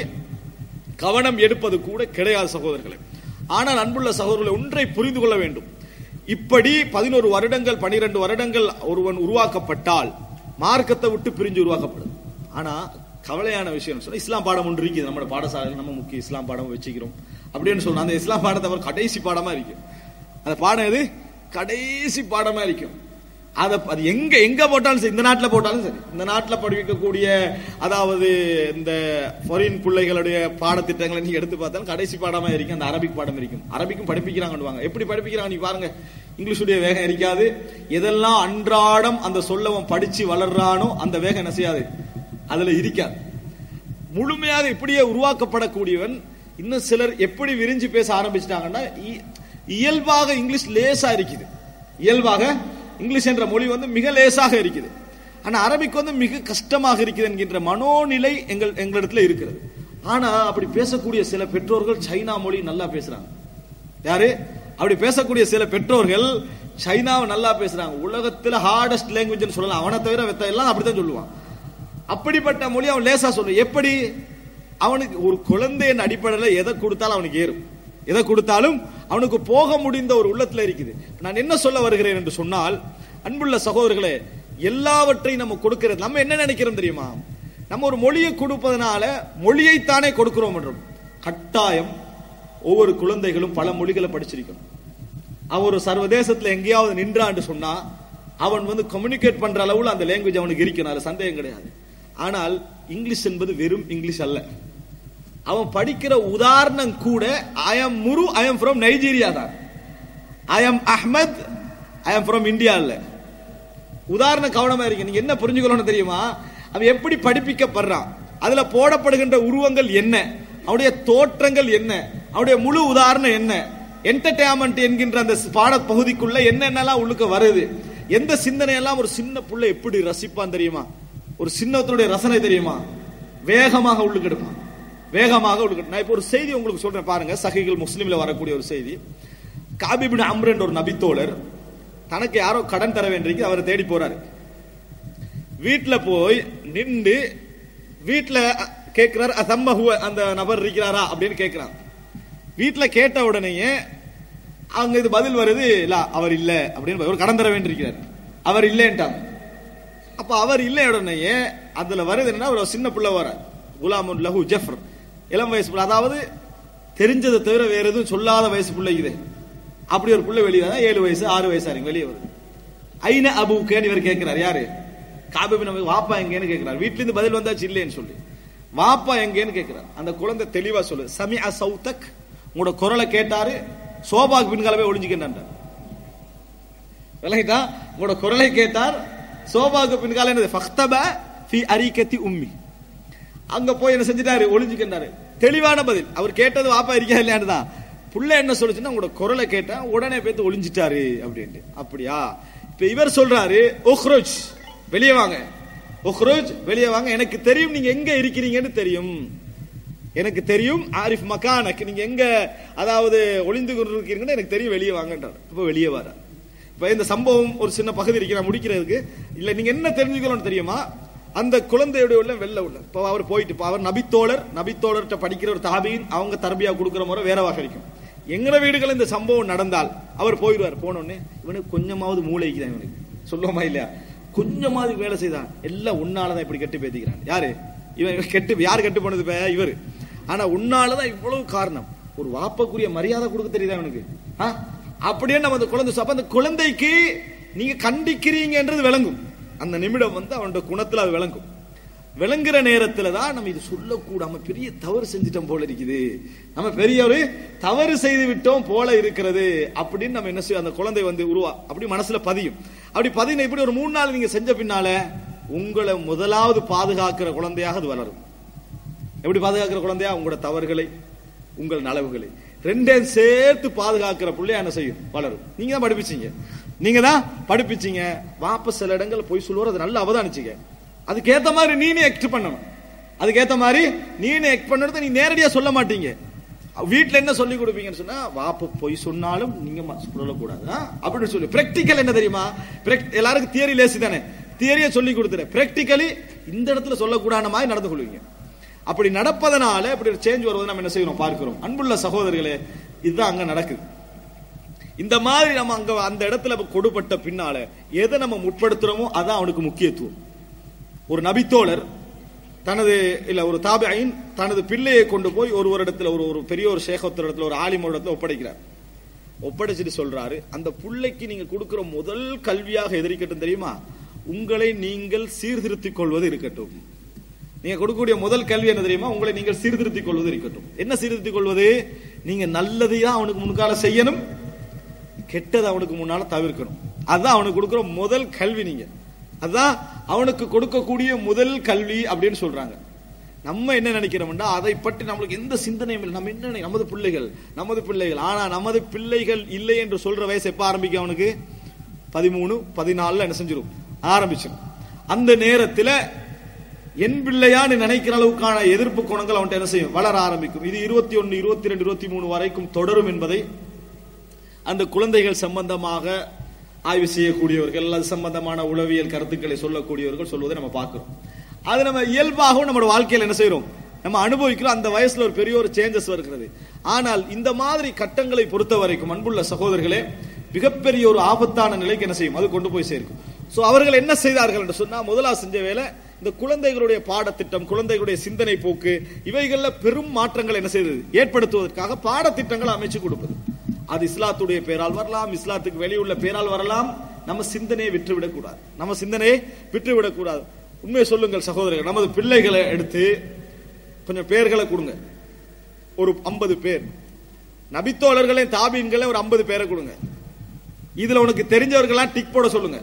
கவனம் எடுப்பது கூட கிடையாது சகோதரர்களே ஆனால் அன்புள்ள சகோதரர்களை ஒன்றை புரிந்து கொள்ள வேண்டும் இப்படி பதினோரு வருடங்கள் பனிரெண்டு வருடங்கள் ஒருவன் உருவாக்கப்பட்டால் மார்க்கத்தை விட்டு பிரிஞ்சு உருவாக்கப்படுது ஆனா கவலையான விஷயம் சொன்னா இஸ்லாம் பாடம் ஒன்று இருக்குது நம்ம பாடசாலையில் நம்ம முக்கிய இஸ்லாம் பாடம் வச்சுக்கிறோம் அப்படின்னு சொன்னா அந்த இஸ்லாம் பாடத்தை அவர் கடைசி பாடமா இருக்கும் அந்த பாடம் எது கடைசி பாடமா இருக்கும் அதை அது எங்க எங்க போட்டாலும் சரி இந்த நாட்டில் போட்டாலும் சரி இந்த நாட்டில் படிக்கக்கூடிய அதாவது இந்த ஃபாரின் பிள்ளைகளுடைய பாடத்திட்டங்களை நீங்க எடுத்து பார்த்தாலும் கடைசி பாடமா இருக்கும் அந்த அரபிக் பாடம் இருக்கும் அரபிக்கும் படிப்பிக்கிறாங்க எப்படி படிப்பிக்கிறாங்க நீ பாருங்க இங்கிலீஷுடைய வேகம் இருக்காது எதெல்லாம் அன்றாடம் அந்த சொல்லவன் படிச்சு வளர்றானோ அந்த வேகம் என்ன செய்யாது அதுல இருக்காது முழுமையாக இப்படியே உருவாக்கப்படக்கூடியவன் இன்னும் சிலர் எப்படி விரிஞ்சு பேச ஆரம்பிச்சிட்டாங்கன்னா இ- இயல்பாக இங்கிலீஷ் லேசா இருக்குது இயல்பாக இங்கிலீஷ் என்ற மொழி வந்து மிக லேசாக இருக்குது ஆனா அரபிக் வந்து மிக கஷ்டமாக இருக்குது என்கின்ற மனோநிலை எங்கள் எங்களிடத்துல இருக்கிறது ஆனா அப்படி பேசக்கூடிய சில பெற்றோர்கள் சைனா மொழி நல்லா பேசுறாங்க யாரு அப்படி பேசக்கூடிய சில பெற்றோர்கள் சைனாவை நல்லா பேசுறாங்க உலகத்துல ஹார்டஸ்ட் லாங்குவேஜ் சொல்லலாம் அவனை தவிர வெத்த எல்லாம் அப்படித்தான் சொல்லுவான் அப்படிப்பட்ட மொழி அவன் லேசா சொல்லுவான் எப்படி அவனுக்கு ஒரு குழந்தையின் அடிப்படையில் எதை கொடுத்தாலும் அவனுக்கு ஏறும் எதை கொடுத்தாலும் அவனுக்கு போக முடிந்த ஒரு உள்ளத்துல இருக்குது நான் என்ன சொல்ல வருகிறேன் என்று சொன்னால் அன்புள்ள சகோதரர்களே எல்லாவற்றையும் நம்ம கொடுக்கிறது நம்ம என்ன நினைக்கிறோம் தெரியுமா நம்ம ஒரு மொழியை கொடுப்பதனால மொழியைத்தானே கொடுக்கிறோம் என்றும் கட்டாயம் ஒவ்வொரு குழந்தைகளும் பல மொழிகளை படிச்சிருக்கணும் அவன் ஒரு சர்வதேசத்துல எங்கேயாவது நின்றான்னு சொன்னா அவன் வந்து கம்யூனிகேட் பண்ற அளவுல அந்த லாங்குவேஜ் அவனுக்கு இருக்கணும் அதுல சந்தேகம் கிடையாது ஆனால் இங்கிலீஷ் என்பது வெறும் இங்கிலீஷ் அல்ல அவன் படிக்கிற உதாரணம் கூட ஐ எம் முரு ஐ எம் ஃப்ரம் நைஜீரியா தான் I am Ahmad I am from India இல்ல உதாரணம் கவனமா இருக்கு நீங்க என்ன புரிஞ்சுக்கணும்னு தெரியுமா அவன் எப்படி படிப்பிக்கப்படுறான் அதுல போடப்படுகின்ற உருவங்கள் என்ன அவனுடைய தோற்றங்கள் என்ன அவனுடைய முழு உதாரணம் என்ன என்டர்டைன்மெண்ட் என்கின்ற அந்த பாட பகுதிக்குள்ள என்னென்னலாம் உள்ளுக்க வருது எந்த சிந்தனையெல்லாம் ஒரு சின்ன புள்ள எப்படி ரசிப்பான் தெரியுமா ஒரு சின்னத்தினுடைய ரசனை தெரியுமா வேகமாக உள்ளுக்கு எடுப்பான் வேகமாக உள்ளுக்கு நான் இப்போ ஒரு செய்தி உங்களுக்கு சொல்றேன் பாருங்க சஹிகள் முஸ்லீம்ல வரக்கூடிய ஒரு செய்தி காபிபின் அம்ர் என்ற ஒரு நபித்தோழர் தனக்கு யாரோ கடன் தர வேண்டியிருக்கு அவரை தேடி போறாரு வீட்டுல போய் நின்று வீட்டுல கேட்கிறார் அசம்மஹுவ அந்த நபர் இருக்கிறாரா அப்படின்னு கேட்கிறான் வீட்டுல கேட்ட உடனேயே அங்க இது பதில் வருது இல்ல அவர் இல்ல அப்படின்னு ஒரு கடன் தர வேண்டியிருக்கிறார் அவர் இல்லைன்ட்டாங்க அப்ப அவர் இல்லை உடனேயே அதுல வருது என்னன்னா ஒரு சின்ன பிள்ளை வர குலாமுன் லஹு ஜஃபர் இளம் வயசு பிள்ளை அதாவது தெரிஞ்சதை தவிர வேற எதுவும் சொல்லாத வயசு பிள்ளை இது அப்படி ஒரு பிள்ளை வெளியே தான் ஏழு வயசு ஆறு வயசா இருக்கு வெளியே வருது ஐன அபுக்கேன்னு இவர் கேட்கிறார் யாரு காபிபின் அபு வாப்பா எங்கேன்னு கேட்கிறார் வீட்ல இருந்து பதில் வந்தாச்சு இல்லைன்னு சொல்லி வாப்பா எங்கேன்னு கேட்கிறார் அந்த குழந்தை தெளிவா சொல்லு சமி சௌதக் உங்களோட குரலை கேட்டாரு சோபாக்கு பின்காலவே ஒளிஞ்சுக்கின்றார் விளங்கிட்டா உங்களோட குரலை கேட்டார் சோபாக்கு பின்கால என்னது ஃபக்தப ஃபி அரிக்கத்தி உம்மி அங்க போய் என்ன செஞ்சிட்டாரு ஒளிஞ்சுக்கின்றாரு தெளிவான பதில் அவர் கேட்டது வாப்பா இருக்கா இல்லையான்னு தான் புள்ள என்ன சொல்லுச்சுன்னா உங்களோட குரலை கேட்டா உடனே பேத்து ஒளிஞ்சிட்டாரு அப்படின்ட்டு அப்படியா இப்ப இவர் சொல்றாரு ஒஹ்ரோஜ் வெளியே வாங்க ஒஹ்ரோஜ் வெளியே வாங்க எனக்கு தெரியும் நீங்க எங்க இருக்கிறீங்கன்னு தெரியும் எனக்கு தெரியும் ஆரிஃப் மக்கானக் நீங்க எங்க அதாவது ஒளிந்து கொண்டிருக்கீங்கன்னு எனக்கு தெரியும் வெளியே வாங்கன்றார் இப்ப வெளியே வர இப்ப இந்த சம்பவம் ஒரு சின்ன பகுதி இருக்கு நான் முடிக்கிறதுக்கு இல்ல நீங்க என்ன தெரிஞ்சுக்கணும்னு தெரியுமா அந்த குழந்தையுடைய உள்ள வெள்ள உள்ள இப்போ அவர் போயிட்டு இப்போ அவர் நபித்தோழர் நபித்தோழர்கிட்ட படிக்கிற ஒரு தாபியின் அவங்க தரபியா கொடுக்குற முறை வேற வகை இருக்கும் எங்கட வீடுகள் இந்த சம்பவம் நடந்தால் அவர் போயிடுவார் போனோடனே இவனுக்கு கொஞ்சமாவது மூளைக்கு தான் இவனுக்கு சொல்லுவோமா இல்லையா கொஞ்சமாவது வேலை செய்தான் எல்லாம் உன்னாலதான் இப்படி கெட்டு பேத்திக்கிறான் யாரு இவன் கெட்டு யார் கெட்டு போனது இப்ப இவர் ஆனா உன்னாலதான் இவ்வளவு காரணம் ஒரு வாப்பக்குரிய மரியாதை கொடுக்க தெரியுதா இவனுக்கு ஆ? அப்படியே நம்ம அந்த குழந்தை அப்ப அந்த குழந்தைக்கு நீங்க கண்டிக்கிறீங்கன்றது விளங்கும் அந்த நிமிடம் வந்து அவனோட குணத்துல அது விளங்கும் விளங்குற நேரத்துல தான் நம்ம இது சொல்லக்கூடாம பெரிய தவறு செஞ்சிட்டோம் போல இருக்குது நம்ம பெரிய ஒரு தவறு செய்து விட்டோம் போல இருக்கிறது அப்படின்னு நம்ம என்ன செய்யும் அந்த குழந்தை வந்து உருவா அப்படி மனசுல பதியும் அப்படி பதின இப்படி ஒரு மூணு நாள் நீங்க செஞ்ச பின்னால உங்களை முதலாவது பாதுகாக்கிற குழந்தையாக அது வளரும் எப்படி பாதுகாக்கிற குழந்தையா உங்களோட தவறுகளை உங்கள் நலவுகளை ரெண்டையும் சேர்த்து பாதுகாக்கிற பிள்ளையா என்ன செய்யும் வளரும் நீங்க தான் படிப்பிச்சீங்க நீங்க தான் படிப்பிச்சீங்க வாப்ப சில இடங்கள்ல போய் சொல்லுவார் அதை நல்லா அவதானிச்சிங்க அதுக்கேத்த மாதிரி நீனே எக்ட் பண்ணணும் அதுக்கேத்த மாதிரி நீனே எக்ட் பண்ணுறது நீ நேரடியா சொல்ல மாட்டீங்க வீட்ல என்ன சொல்லி கொடுப்பீங்கன்னு சொன்னா வாப்ப பொய் சொன்னாலும் நீங்க ம- சொல்லக்கூடாது ஆ? அப்படின்னு சொல்லி பிராக்டிக்கல் என்ன தெரியுமா Prac- எல்லாருக்கும் தியரி லேசி தானே தியரியை சொல்லி கொடுத்துறேன் பிராக்டிக்கலி இந்த இடத்துல சொல்லக்கூடாத மாதிரி நடந்து கொள்வீங்க அப்படி நடப்பதனால இப்படி ஒரு சேஞ்ச் வருவது நம்ம என்ன செய்யறோம் பார்க்கிறோம் அன்புள்ள சகோதரர்களே இதுதான் அங்க நடக்குது இந்த மாதிரி நம்ம அங்க அந்த இடத்துல கொடுப்பட்ட பின்னால எதை நம்ம முற்படுத்துறோமோ அதான் அவனுக்கு முக்கியத்துவம் ஒரு நபித்தோழர் தனது இல்ல ஒரு தாபியின் தனது பிள்ளையை கொண்டு போய் ஒரு ஒரு இடத்துல ஒரு ஒரு பெரிய ஒரு சேகத்தர் இடத்துல ஒரு ஆலிமோட இடத்துல ஒப்படைக்கிறார் ஒப்படைச்சிட்டு சொல்றாரு அந்த புள்ளைக்கு நீங்க கொடுக்கிற முதல் கல்வியாக எதிரிக்கட்டும் தெரியுமா உங்களை நீங்கள் சீர்திருத்திக் கொள்வது இருக்கட்டும் நீங்க கொடுக்கக்கூடிய முதல் கல்வி என்ன தெரியுமா உங்களை நீங்கள் சீர்திருத்திக் கொள்வது இருக்கட்டும் என்ன சீர்திருத்திக் கொள்வது நீங்க நல்லதையா அவனுக்கு முன்கால செய்யணும் கெட்டதை அவனுக்கு முன்னால தவிர்க்கணும் அதுதான் அவனுக்கு கொடுக்கிற முதல் கல்வி நீங்க அதான் அவனுக்கு கொடுக்கக்கூடிய முதல் கல்வி அப்படின்னு சொல்றாங்க நம்ம என்ன நினைக்கிறோம்னா அதை பற்றி நம்மளுக்கு எந்த சிந்தனையும் இல்லை நம்ம என்ன நினை- நமது பிள்ளைகள் நமது பிள்ளைகள் ஆனா நமது பிள்ளைகள் இல்லை என்று சொல்ற வயசு எப்ப ஆரம்பிக்கும் அவனுக்கு பதிமூணு பதினாலுல என்ன செஞ்சிடும் ஆரம்பிச்சிடும் அந்த நேரத்துல என் பிள்ளையான்னு நினைக்கிற அளவுக்கான எதிர்ப்பு குணங்கள் அவன்கிட்ட என்ன செய்யும் வளர ஆரம்பிக்கும் இது இருபத்தி ஒன்னு இருபத்தி ரெண்டு இருபத்தி மூணு வரைக்கும் தொடரும் என்பதை அந்த குழந்தைகள் சம்பந்தமாக ஆய்வு செய்யக்கூடியவர்கள் அது சம்பந்தமான உளவியல் கருத்துக்களை சொல்லக்கூடியவர்கள் சொல்வதை நம்ம பார்க்கிறோம் அது நம்ம இயல்பாகவும் நம்மளோட வாழ்க்கையில் என்ன செய்றோம் நம்ம அனுபவிக்கிறோம் அந்த வயசுல ஒரு பெரிய ஒரு சேஞ்சஸ் வருகிறது ஆனால் இந்த மாதிரி கட்டங்களை பொறுத்த வரைக்கும் அன்புள்ள சகோதரர்களே மிகப்பெரிய ஒரு ஆபத்தான நிலைக்கு என்ன செய்யும் அது கொண்டு போய் சேர்க்கும் சோ அவர்கள் என்ன செய்தார்கள் என்று சொன்னா முதலா செஞ்ச வேலை இந்த குழந்தைகளுடைய பாடத்திட்டம் குழந்தைகளுடைய சிந்தனை போக்கு இவைகள்ல பெரும் மாற்றங்கள் என்ன செய்தது ஏற்படுத்துவதற்காக பாடத்திட்டங்களை அமைச்சு கொடுப்பது அது இஸ்லாத்துடைய பேரால் வரலாம் இஸ்லாத்துக்கு வெளியுள்ள பேரால் வரலாம் நம்ம சிந்தனையை விட்டுவிடக் கூடாது நம்ம சிந்தனையை விட்டுவிடக் கூடாது உண்மையை சொல்லுங்கள் சகோதரர்கள் நமது பிள்ளைகளை எடுத்து கொஞ்சம் பேர்களை கொடுங்க ஒரு ஐம்பது பேர் நபித்தோழர்களே தாபீன்களே ஒரு ஐம்பது பேரை கொடுங்க இதுல உனக்கு தெரிஞ்சவர்களாம் டிக் போட சொல்லுங்க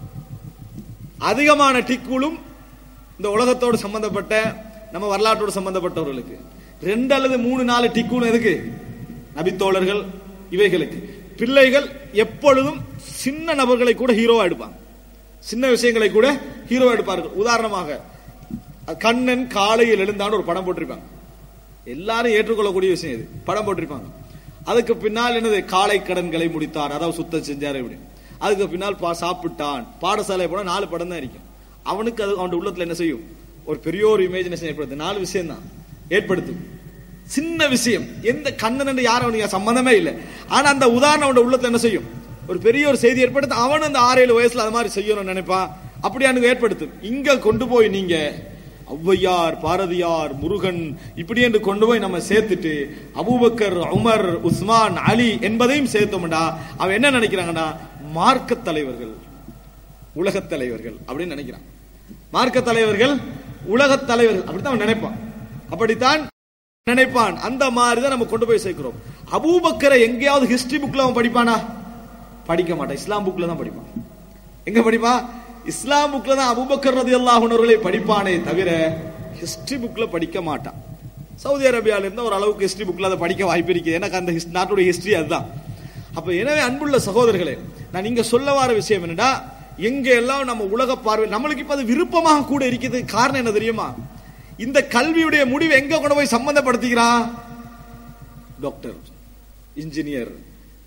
அதிகமான டிக்குளும் இந்த உலகத்தோடு சம்பந்தப்பட்ட நம்ம வரலாற்றோடு சம்பந்தப்பட்டவர்களுக்கு ரெண்டு அல்லது மூணு நாலு டிக்குளும் எதுக்கு நபித்தோழர்கள் இவைகளுக்கு பிள்ளைகள் எப்பொழுதும் சின்ன நபர்களை கூட ஹீரோவா எடுப்பாங்க சின்ன விஷயங்களை கூட ஹீரோவா எடுப்பார்கள் உதாரணமாக கண்ணன் காலையில் எழுந்தான்னு ஒரு படம் போட்டிருப்பாங்க எல்லாரும் ஏற்றுக்கொள்ளக்கூடிய விஷயம் இது படம் போட்டிருப்பாங்க அதுக்கு பின்னால் என்னது காலை கடன்களை முடித்தார் அதாவது சுத்தம் செஞ்சார் இப்படி அதுக்கு பின்னால் பா சாப்பிட்டான் பாடசாலை போனா நாலு படம் தான் இருக்கும் அவனுக்கு அது அவன் உள்ளத்துல என்ன செய்யும் ஒரு பெரிய ஒரு இமேஜினேஷன் ஏற்படுத்து நாலு விஷயம் தான் ஏற்படுத்தும் சின்ன விஷயம் எந்த கண்ணன் யாரும் அவனுக்கு சம்பந்தமே இல்லை ஆனா அந்த உதாரணம் அவனோட உள்ளத்துல என்ன செய்யும் ஒரு பெரிய ஒரு செய்தி ஏற்படுத்து அவன் அந்த ஆறு ஏழு வயசுல அது மாதிரி செய்யணும்னு நினைப்பான் அப்படி அவனுக்கு ஏற்படுத்தும் இங்க கொண்டு போய் நீங்க ஔவையார் பாரதியார் முருகன் இப்படி என்று கொண்டு போய் நம்ம சேர்த்துட்டு அபூபக்கர் உமர் உஸ்மான் அலி என்பதையும் சேர்த்தோம்டா அவன் என்ன நினைக்கிறாங்கடா மார்க்க தலைவர்கள் உலகத் தலைவர்கள் அப்படின்னு நினைக்கிறான் மார்க்க தலைவர்கள் உலகத் தலைவர்கள் அப்படித்தான் அவன் நினைப்பான் அப்படித்தான் நினைப்பான் அந்த மாதிரி தான் நம்ம கொண்டு போய் சேர்க்கிறோம் அபூபக்கரை எங்கேயாவது ஹிஸ்டரி புக்ல அவன் படிப்பானா படிக்க மாட்டான் இஸ்லாம் புக்ல தான் படிப்பான் எங்க படிப்பான் இஸ்லாம் புக்ல தான் அபூபக்கர் ரதி அல்லாஹுனவர்களை படிப்பானே தவிர ஹிஸ்டரி புக்ல படிக்க மாட்டான் சவுதி அரேபியால இருந்த ஒரு அளவுக்கு ஹிஸ்டரி புக்ல அதை படிக்க வாய்ப்பு இருக்குது எனக்கு அந்த his- நாட்டுடைய ஹிஸ்டரி அதுதான் அப்ப எனவே அன்புள்ள சகோதரர்களே நான் இங்க சொல்ல வர விஷயம் என்னன்னா எங்க எல்லாம் நம்ம உலக பார்வை நம்மளுக்கு இப்ப அது விருப்பமாக கூட இருக்குது காரணம் என்ன தெரியுமா இந்த கல்வியுடைய முடிவு எங்க கொண்டு போய் சம்பந்தப்படுத்திக்கிறான் டாக்டர் இன்ஜினியர்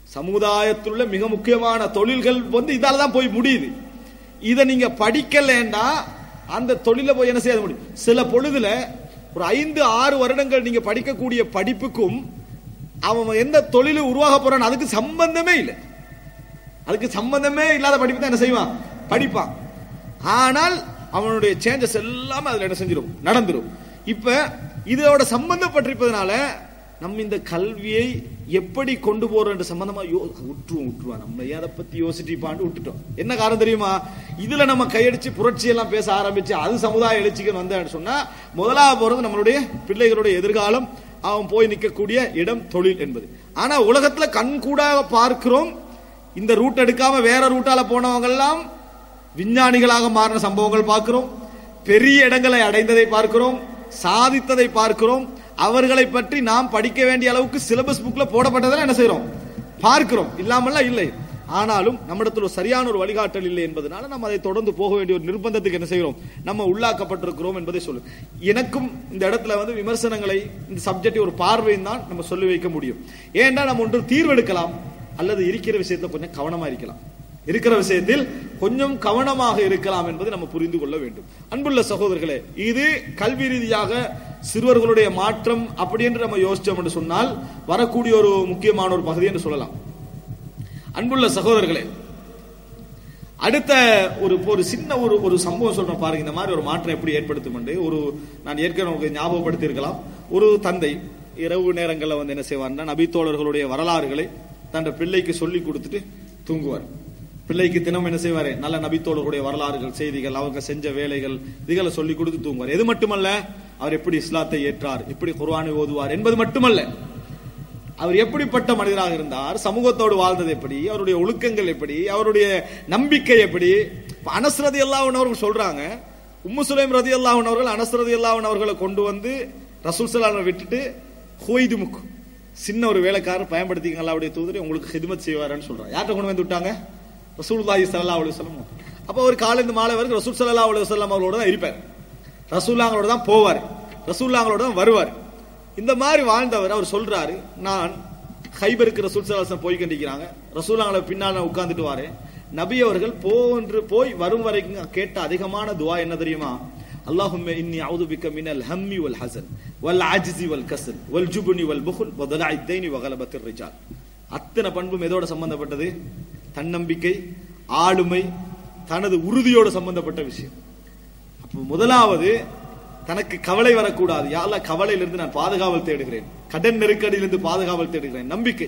சமுதாயத்தில் உள்ள மிக முக்கியமான தொழில்கள் வந்து இதால தான் போய் முடியுது இதை நீங்க படிக்கலன்னா அந்த தொழில போய் என்ன செய்ய முடியும் சில பொழுதுல ஒரு ஐந்து ஆறு வருடங்கள் நீங்க படிக்கக்கூடிய படிப்புக்கும் அவன் எந்த தொழில் உருவாக போறான் அதுக்கு சம்பந்தமே இல்லை அதுக்கு சம்பந்தமே இல்லாத படிப்பு தான் என்ன செய்வான் படிப்பான் ஆனால் அவனுடைய சேஞ்சஸ் எல்லாமே அதுல என்ன செஞ்சிடும் நடந்துரும் இப்ப இதோட சம்பந்தப்பட்டிருப்பதனால நம்ம இந்த கல்வியை எப்படி கொண்டு போறோம் என்ற சம்பந்தமா யோ விட்டுருவோம் விட்டுருவோம் நம்ம ஏன் அதை பத்தி யோசிச்சுப்பாண்டு விட்டுட்டோம் என்ன காரணம் தெரியுமா இதுல நம்ம கையடிச்சு புரட்சி எல்லாம் பேச ஆரம்பிச்சு அது சமுதாய எழுச்சிக்கு வந்தேன்னு சொன்னா முதலாவது போறது நம்மளுடைய பிள்ளைகளுடைய எதிர்காலம் அவன் போய் நிற்கக்கூடிய இடம் தொழில் என்பது ஆனா உலகத்துல கண்கூடாக பார்க்கிறோம் இந்த ரூட் எடுக்காம வேற ரூட்டால போனவங்க எல்லாம் விஞ்ஞானிகளாக மாறின சம்பவங்கள் பார்க்கிறோம் பெரிய இடங்களை அடைந்ததை பார்க்கிறோம் சாதித்ததை பார்க்கிறோம் அவர்களை பற்றி நாம் படிக்க வேண்டிய அளவுக்கு சிலபஸ் புக்ல போடப்பட்டதெல்லாம் என்ன செய்யறோம் பார்க்கிறோம் இல்லாமல்லாம் இல்லை ஆனாலும் நம்மிடத்தில் ஒரு சரியான ஒரு வழிகாட்டல் இல்லை என்பதனால நம்ம அதை தொடர்ந்து போக வேண்டிய ஒரு நிர்பந்தத்துக்கு என்ன செய்கிறோம் நம்ம உள்ளாக்கப்பட்டிருக்கிறோம் என்பதை சொல்லு எனக்கும் இந்த இடத்துல வந்து விமர்சனங்களை இந்த சப்ஜெக்ட் ஒரு பார்வையும் தான் நம்ம சொல்லி வைக்க முடியும் ஏன்னா நம்ம ஒன்று தீர்வெடுக்கலாம் அல்லது இருக்கிற விஷயத்துல கொஞ்சம் கவனமா இருக்கலாம் இருக்கிற விஷயத்தில் கொஞ்சம் கவனமாக இருக்கலாம் என்பதை நம்ம புரிந்து கொள்ள வேண்டும் அன்புள்ள சகோதரர்களே இது கல்வி ரீதியாக சிறுவர்களுடைய மாற்றம் அப்படி என்று நம்ம யோசிச்சோம் என்று சொன்னால் வரக்கூடிய ஒரு முக்கியமான ஒரு பகுதி என்று சொல்லலாம் அன்புள்ள சகோதரர்களே அடுத்த ஒரு ஒரு சின்ன ஒரு ஒரு சம்பவம் சொல்றேன் பாருங்க இந்த மாதிரி ஒரு மாற்றம் எப்படி ஏற்படுத்தும் என்று ஒரு நான் ஏற்கனவே உங்களுக்கு ஞாபகப்படுத்தி இருக்கலாம் ஒரு தந்தை இரவு நேரங்களில் வந்து என்ன செய்வார்னா நபித்தோழர்களுடைய வரலாறுகளை தன் பிள்ளைக்கு சொல்லி கொடுத்துட்டு தூங்குவார் பிள்ளைக்கு தினம் என்ன செய்வாரு நல்ல நபித்தோழர்களுடைய வரலாறுகள் செய்திகள் அவங்க செஞ்ச வேலைகள் இதுகளை சொல்லி கொடுத்து தூங்குவார் எது மட்டுமல்ல அவர் எப்படி இஸ்லாத்தை ஏற்றார் எப்படி குர்ஆனை ஓதுவார் என்பது மட்டுமல்ல அவர் எப்படிப்பட்ட மனிதராக இருந்தார் சமூகத்தோடு வாழ்ந்தது எப்படி அவருடைய ஒழுக்கங்கள் எப்படி அவருடைய நம்பிக்கை எப்படி அனஸ்ரதி அல்லாஹன் அவர்கள் சொல்றாங்க உம்மு சுலைம் ரதி அல்லாஹன் அவர்கள் அனஸ்ரதி அல்லாஹன் அவர்களை கொண்டு வந்து ரசூல் சலாமை விட்டுட்டு ஹோய்து முக்கு சின்ன ஒரு வேலைக்காரர் பயன்படுத்திங்க அல்லாவுடைய தூதரை உங்களுக்கு ஹிதமத் செய்வாருன்னு சொல்றாங்க யார்கிட்ட கொண்டு வந்து விட்டாங்க ரசூலுல்லாஹி ஸல்லல்லாஹு அலைஹி வஸல்லம் அப்போ ஒரு காலைந்து மாலை வரைக்கும் ரசூல் ஸல்லல்லாஹு அலைஹி வஸல்லம் அவர்களோட தான் இருப்பார் ரசூல்லாங்களோட தான் போவார் ரசூல்லாங்களோட தான் வருவார் இந்த மாதிரி வாழ்ந்தவர் அவர் சொல்றாரு நான் ஹைபருக்கு ரசூல் சலாசம் போய் கண்டிக்கிறாங்க ரசூலாங்களை பின்னால் நான் உட்கார்ந்துட்டு வாரேன் நபி அவர்கள் போன்று போய் வரும் வரைக்கும் கேட்ட அதிகமான துவா என்ன தெரியுமா அல்லாஹும்ம இன்னி அவுது பிக்க மினல் ஹம்மி வல் ஹசன் வல் ஆஜிசி வல் கசல் வல் ஜுபுனி வல் புகுல் வதலா இத்தைனி வகலபத்திர் ரிஜால் அத்தனை பண்பும் எதோட சம்பந்தப்பட்டது தன்னம்பிக்கை ஆளுமை தனது உறுதியோடு சம்பந்தப்பட்ட விஷயம் அப்போ முதலாவது தனக்கு கவலை வரக்கூடாது யாரா கவலையிலிருந்து நான் பாதுகாவல் தேடுகிறேன் கடன் நெருக்கடியிலிருந்து பாதுகாவல் தேடுகிறேன் நம்பிக்கை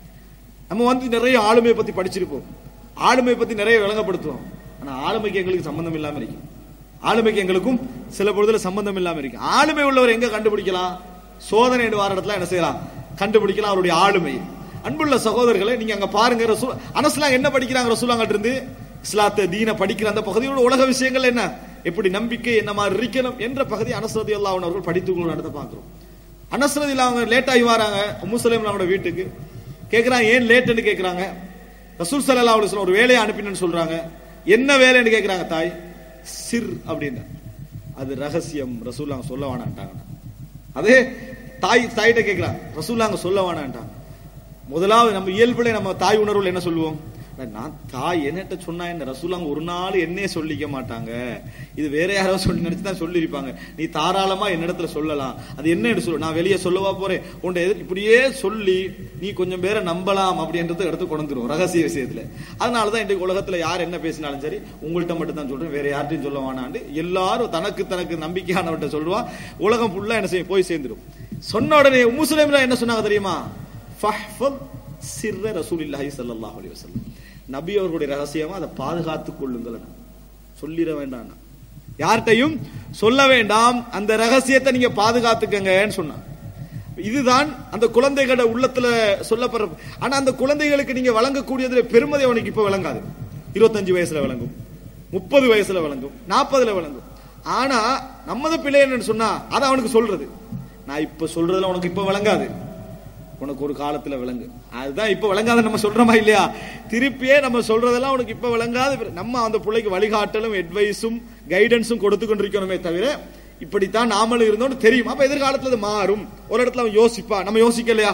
நம்ம வந்து நிறைய ஆளுமையை பத்தி படிச்சிருப்போம் ஆளுமையை பத்தி நிறைய விளங்கப்படுத்துவோம் ஆனா ஆளுமைக்கு எங்களுக்கு சம்பந்தம் இல்லாம இருக்கு ஆளுமைக்கு எங்களுக்கும் சில பொழுதுல சம்பந்தம் இல்லாம இருக்கு ஆளுமை உள்ளவர் எங்க கண்டுபிடிக்கலாம் சோதனை வார இடத்துல என்ன செய்யலாம் கண்டுபிடிக்கலாம் அவருடைய ஆளுமை அன்புள்ள சகோதரர்களை நீங்க அங்க பாருங்க ரசூல் அனஸ்லாம் என்ன படிக்கிறாங்க ரசூலாங்கிட்ட இருந்து இஸ்லாத்தை தீன படிக்கிற அந்த பகுதியோட உலக விஷயங்கள் என்ன எப்படி நம்பிக்கை என்ன மாதிரி இருக்கணும் என்ற பகுதி அனஸ்ரதி அல்லாஹ் அவர்கள் படித்து நடத்த பார்க்கிறோம் அனஸ்ரதி அவங்க லேட் ஆகி வராங்க முஸ்லீம் அவங்களோட வீட்டுக்கு கேட்கறாங்க ஏன் லேட்னு கேட்கறாங்க ரசூல் சல்லா அலுவலம் ஒரு வேலையை அனுப்பினு சொல்றாங்க என்ன வேலைன்னு கேட்கறாங்க தாய் சிர் அப்படின்னு அது ரகசியம் ரசூல்லாங்க சொல்ல வேணான்ட்டாங்க அதே தாய் தாயிட்ட கேட்கிறாங்க ரசூல்லாங்க சொல்ல வேணான்ட்டாங்க முதலாவது நம்ம இயல்புல நம்ம தாய் உணர்வுல என்ன சொல்லுவோம் நான் தாய் என்னட்ட சொன்னா என்ன ரசூலாங்க ஒரு நாள் என்னையே சொல்லிக்க மாட்டாங்க இது வேற யாரோ சொல்லி நினைச்சு தான் சொல்லியிருப்பாங்க நீ தாராளமா என்னிடத்துல சொல்லலாம் அது என்ன சொல்லு நான் வெளியே சொல்லவா போறேன் உன்னை எதிர் இப்படியே சொல்லி நீ கொஞ்சம் பேரை நம்பலாம் அப்படின்றத எடுத்து கொண்டுரும் ரகசிய விஷயத்துல அதனாலதான் இன்றைக்கு உலகத்துல யார் என்ன பேசினாலும் சரி உங்கள்கிட்ட மட்டும் தான் சொல்றேன் வேற யார்ட்டையும் சொல்ல வேணாண்டு எல்லாரும் தனக்கு தனக்கு நம்பிக்கையானவர்கிட்ட சொல்லுவா உலகம் ஃபுல்லா என்ன செய்யும் போய் சேர்ந்துடும் சொன்ன உடனே முஸ்லிம்ல என்ன சொன்னாங்க தெரியுமா ஃபஹ்ஃபல் சிர்ர ரசூலில்லாஹி ஸல்லல்லாஹு அலைஹி வஸல்லம் நபி அவர்களுடைய ரகசியமா அதை பாதுகாத்துக் கொள்ளுங்கள் சொல்லிட வேண்டாம் யார்கிட்டையும் சொல்ல வேண்டாம் அந்த ரகசியத்தை நீங்க பாதுகாத்துக்கங்கன்னு சொன்னான் இதுதான் அந்த குழந்தைகளோட உள்ளத்துல சொல்லப்படுற ஆனா அந்த குழந்தைகளுக்கு நீங்க வழங்கக்கூடியதுல பெருமதி அவனுக்கு இப்ப விளங்காது இருபத்தஞ்சு வயசுல விளங்கும் முப்பது வயசுல விளங்கும் நாற்பதுல விளங்கும் ஆனா நம்மது பிள்ளை என்னன்னு சொன்னா அதை அவனுக்கு சொல்றது நான் இப்ப சொல்றதுல உனக்கு இப்ப விளங்காது உனக்கு ஒரு காலத்துல விளங்கு அதுதான் இப்ப விளங்காத நம்ம சொல்றோமா இல்லையா திருப்பியே நம்ம சொல்றதெல்லாம் உனக்கு இப்ப விளங்காது நம்ம அந்த பிள்ளைக்கு வழிகாட்டலும் அட்வைஸும் கைடன்ஸும் கொடுத்து கொண்டிருக்கணுமே தவிர இப்படித்தான் நாமளும் இருந்தோம்னு தெரியும் அப்ப எதிர்காலத்துல அது மாறும் ஒரு இடத்துல அவன் யோசிப்பா நம்ம யோசிக்கலையா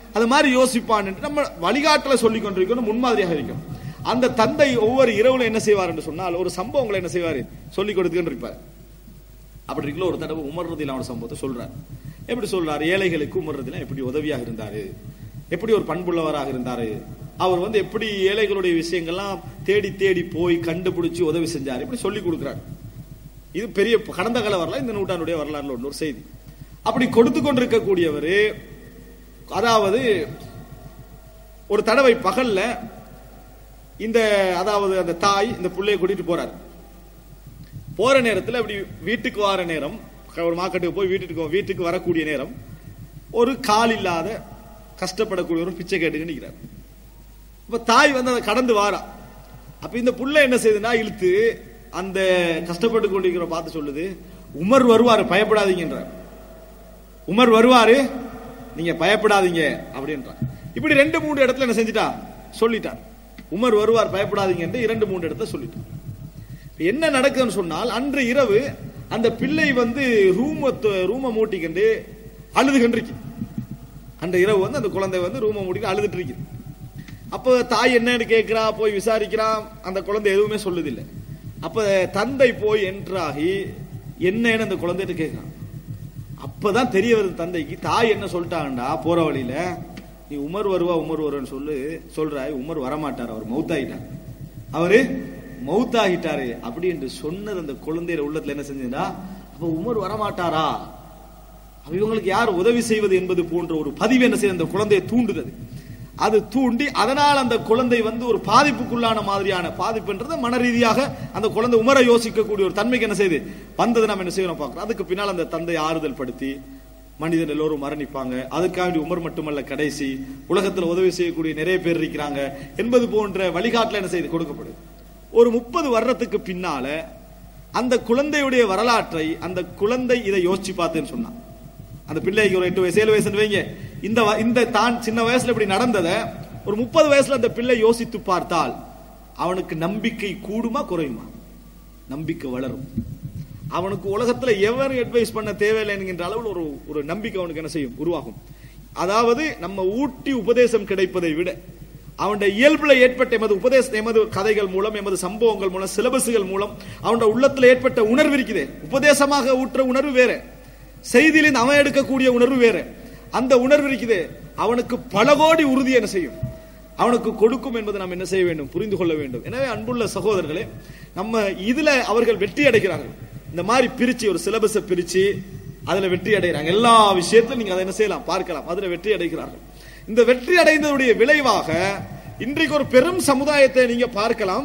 அது மாதிரி யோசிப்பான் என்று நம்ம வழிகாட்டல சொல்லி கொண்டிருக்கணும் முன்மாதிரியாக இருக்கணும் அந்த தந்தை ஒவ்வொரு இரவுல என்ன செய்வார் என்று சொன்னால் ஒரு சம்பவங்களை என்ன செய்வார் சொல்லி கொடுத்துக்கிட்டு இருப்பார் அப்படி இருக்கல ஒரு தடவை உமர் ரதிலான சம்பவத்தை சொல்றார் எப்படி சொல்றாரு ஏழைகளுக்கு உமர் ரதிலாம் எப்படி உதவியாக இருந்தாரு எப்படி ஒரு பண்புள்ளவராக இருந்தாரு அவர் வந்து எப்படி ஏழைகளுடைய விஷயங்கள்லாம் தேடி தேடி போய் கண்டுபிடிச்சு உதவி செஞ்சாரு இப்படி சொல்லி கொடுக்குறாரு இது பெரிய கடந்த கால வரலாறு இந்த நூற்றாண்டுடைய வரலாறுல ஒன்று ஒரு செய்தி அப்படி கொடுத்து கொண்டிருக்கக்கூடியவர் அதாவது ஒரு தடவை பகல்ல இந்த அதாவது அந்த தாய் இந்த புள்ளைய கூட்டிட்டு போறாரு போற நேரத்தில் அப்படி வீட்டுக்கு வர நேரம் ஒரு மார்க்கெட்டுக்கு போய் வீட்டுக்கு வீட்டுக்கு வரக்கூடிய நேரம் ஒரு கால் இல்லாத கஷ்டப்படக்கூடிய ஒரு பிச்சை கேட்டுக்கு நிற்கிறார் இப்ப தாய் வந்து அதை கடந்து வாரா அப்ப இந்த புள்ள என்ன செய்யுதுன்னா இழுத்து அந்த கஷ்டப்பட்டு கொண்டிருக்கிற பார்த்து சொல்லுது உமர் வருவாரு பயப்படாதீங்கன்றார் உமர் வருவாரு நீங்க பயப்படாதீங்க அப்படின்றார் இப்படி ரெண்டு மூணு இடத்துல என்ன செஞ்சிட்டா சொல்லிட்டார் உமர் வருவார் பயப்படாதீங்க என்று இரண்டு மூணு இடத்துல சொல்லிட்டார் இப்ப என்ன நடக்குதுன்னு சொன்னால் அன்று இரவு அந்த பிள்ளை வந்து ரூம ரூமை மூட்டிக்கிண்டு அழுது கண்டிருக்கு அந்த இரவு வந்து அந்த குழந்தை வந்து ரூமை மூட்டிட்டு அழுதுட்டு இருக்கு அப்ப தாய் என்னன்னு கேட்கிறா போய் விசாரிக்கிறா அந்த குழந்தை எதுவுமே சொல்லுதில்லை அப்ப தந்தை போய் என்றாகி என்னன்னு அந்த குழந்தைகிட்ட கேட்கிறான் அப்பதான் தெரிய வருது தந்தைக்கு தாய் என்ன சொல்லிட்டாங்கடா போற வழியில நீ உமர் வருவா உமர் வருவான்னு சொல்லு சொல்றாய் உமர் வரமாட்டார் அவர் மௌத்தாயிட்டார் அவரு மௌத்தாகிட்டாரு அப்படி என்று சொன்னது அந்த குழந்தையில உள்ளத்துல என்ன செஞ்சதுன்னா அப்ப உமர் வரமாட்டாரா அப்ப இவங்களுக்கு யார் உதவி செய்வது என்பது போன்ற ஒரு பதிவு என்ன செய்ய அந்த குழந்தையை தூண்டுதது அது தூண்டி அதனால் அந்த குழந்தை வந்து ஒரு பாதிப்புக்குள்ளான மாதிரியான பாதிப்புன்றது மன ரீதியாக அந்த குழந்தை உமர யோசிக்கக்கூடிய ஒரு தன்மைக்கு என்ன செய்யுது வந்தது நம்ம என்ன செய்யணும் பார்க்கிறோம் அதுக்கு பின்னால் அந்த தந்தை ஆறுதல் படுத்தி மனிதன் எல்லோரும் மரணிப்பாங்க அதுக்காக உமர் மட்டுமல்ல கடைசி உலகத்தில் உதவி செய்யக்கூடிய நிறைய பேர் இருக்கிறாங்க என்பது போன்ற வழிகாட்டில் என்ன செய்து கொடுக்கப்படுது ஒரு முப்பது வருடத்துக்கு பின்னால அந்த குழந்தையுடைய வரலாற்றை அந்த குழந்தை இதை யோசிச்சு பார்த்தேன்னு சொன்னான் அந்த பிள்ளைக்கு ஒரு எட்டு வயசு ஏழு வயசுன்னு வைங்க இந்த வ- இந்த தான் சின்ன வயசுல இப்படி நடந்ததை ஒரு முப்பது வயசுல அந்த பிள்ளை யோசித்து பார்த்தால் அவனுக்கு நம்பிக்கை கூடுமா குறையுமா நம்பிக்கை வளரும் அவனுக்கு உலகத்துல எவரும் அட்வைஸ் பண்ண தேவையில்லை என்கின்ற அளவில் ஒரு ஒரு நம்பிக்கை அவனுக்கு என்ன செய்யும் உருவாகும் அதாவது நம்ம ஊட்டி உபதேசம் கிடைப்பதை விட அவனுடைய இயல்புல ஏற்பட்ட எமது உபதேச எமது கதைகள் மூலம் எமது சம்பவங்கள் மூலம் சிலபஸுகள் மூலம் அவனுடைய உள்ளத்துல ஏற்பட்ட உணர்வு இருக்குதே உபதேசமாக ஊற்ற உணர்வு வேற செய்தியிலிருந்து அவன் எடுக்கக்கூடிய உணர்வு வேற அந்த உணர்வு இருக்குது அவனுக்கு பல கோடி உறுதி என்ன செய்யும் அவனுக்கு கொடுக்கும் என்பதை நாம் என்ன செய்ய வேண்டும் புரிந்து கொள்ள வேண்டும் எனவே அன்புள்ள சகோதரர்களே நம்ம இதுல அவர்கள் வெற்றி அடைகிறார்கள் இந்த மாதிரி பிரிச்சு ஒரு சிலபஸை பிரிச்சு அதுல வெற்றி அடைகிறாங்க எல்லா விஷயத்திலும் நீங்க அதை என்ன செய்யலாம் பார்க்கலாம் அதுல வெற்றி அடைகிறார்கள் இந்த வெற்றி அடைந்ததுடைய விளைவாக இன்றைக்கு ஒரு பெரும் சமுதாயத்தை நீங்க பார்க்கலாம்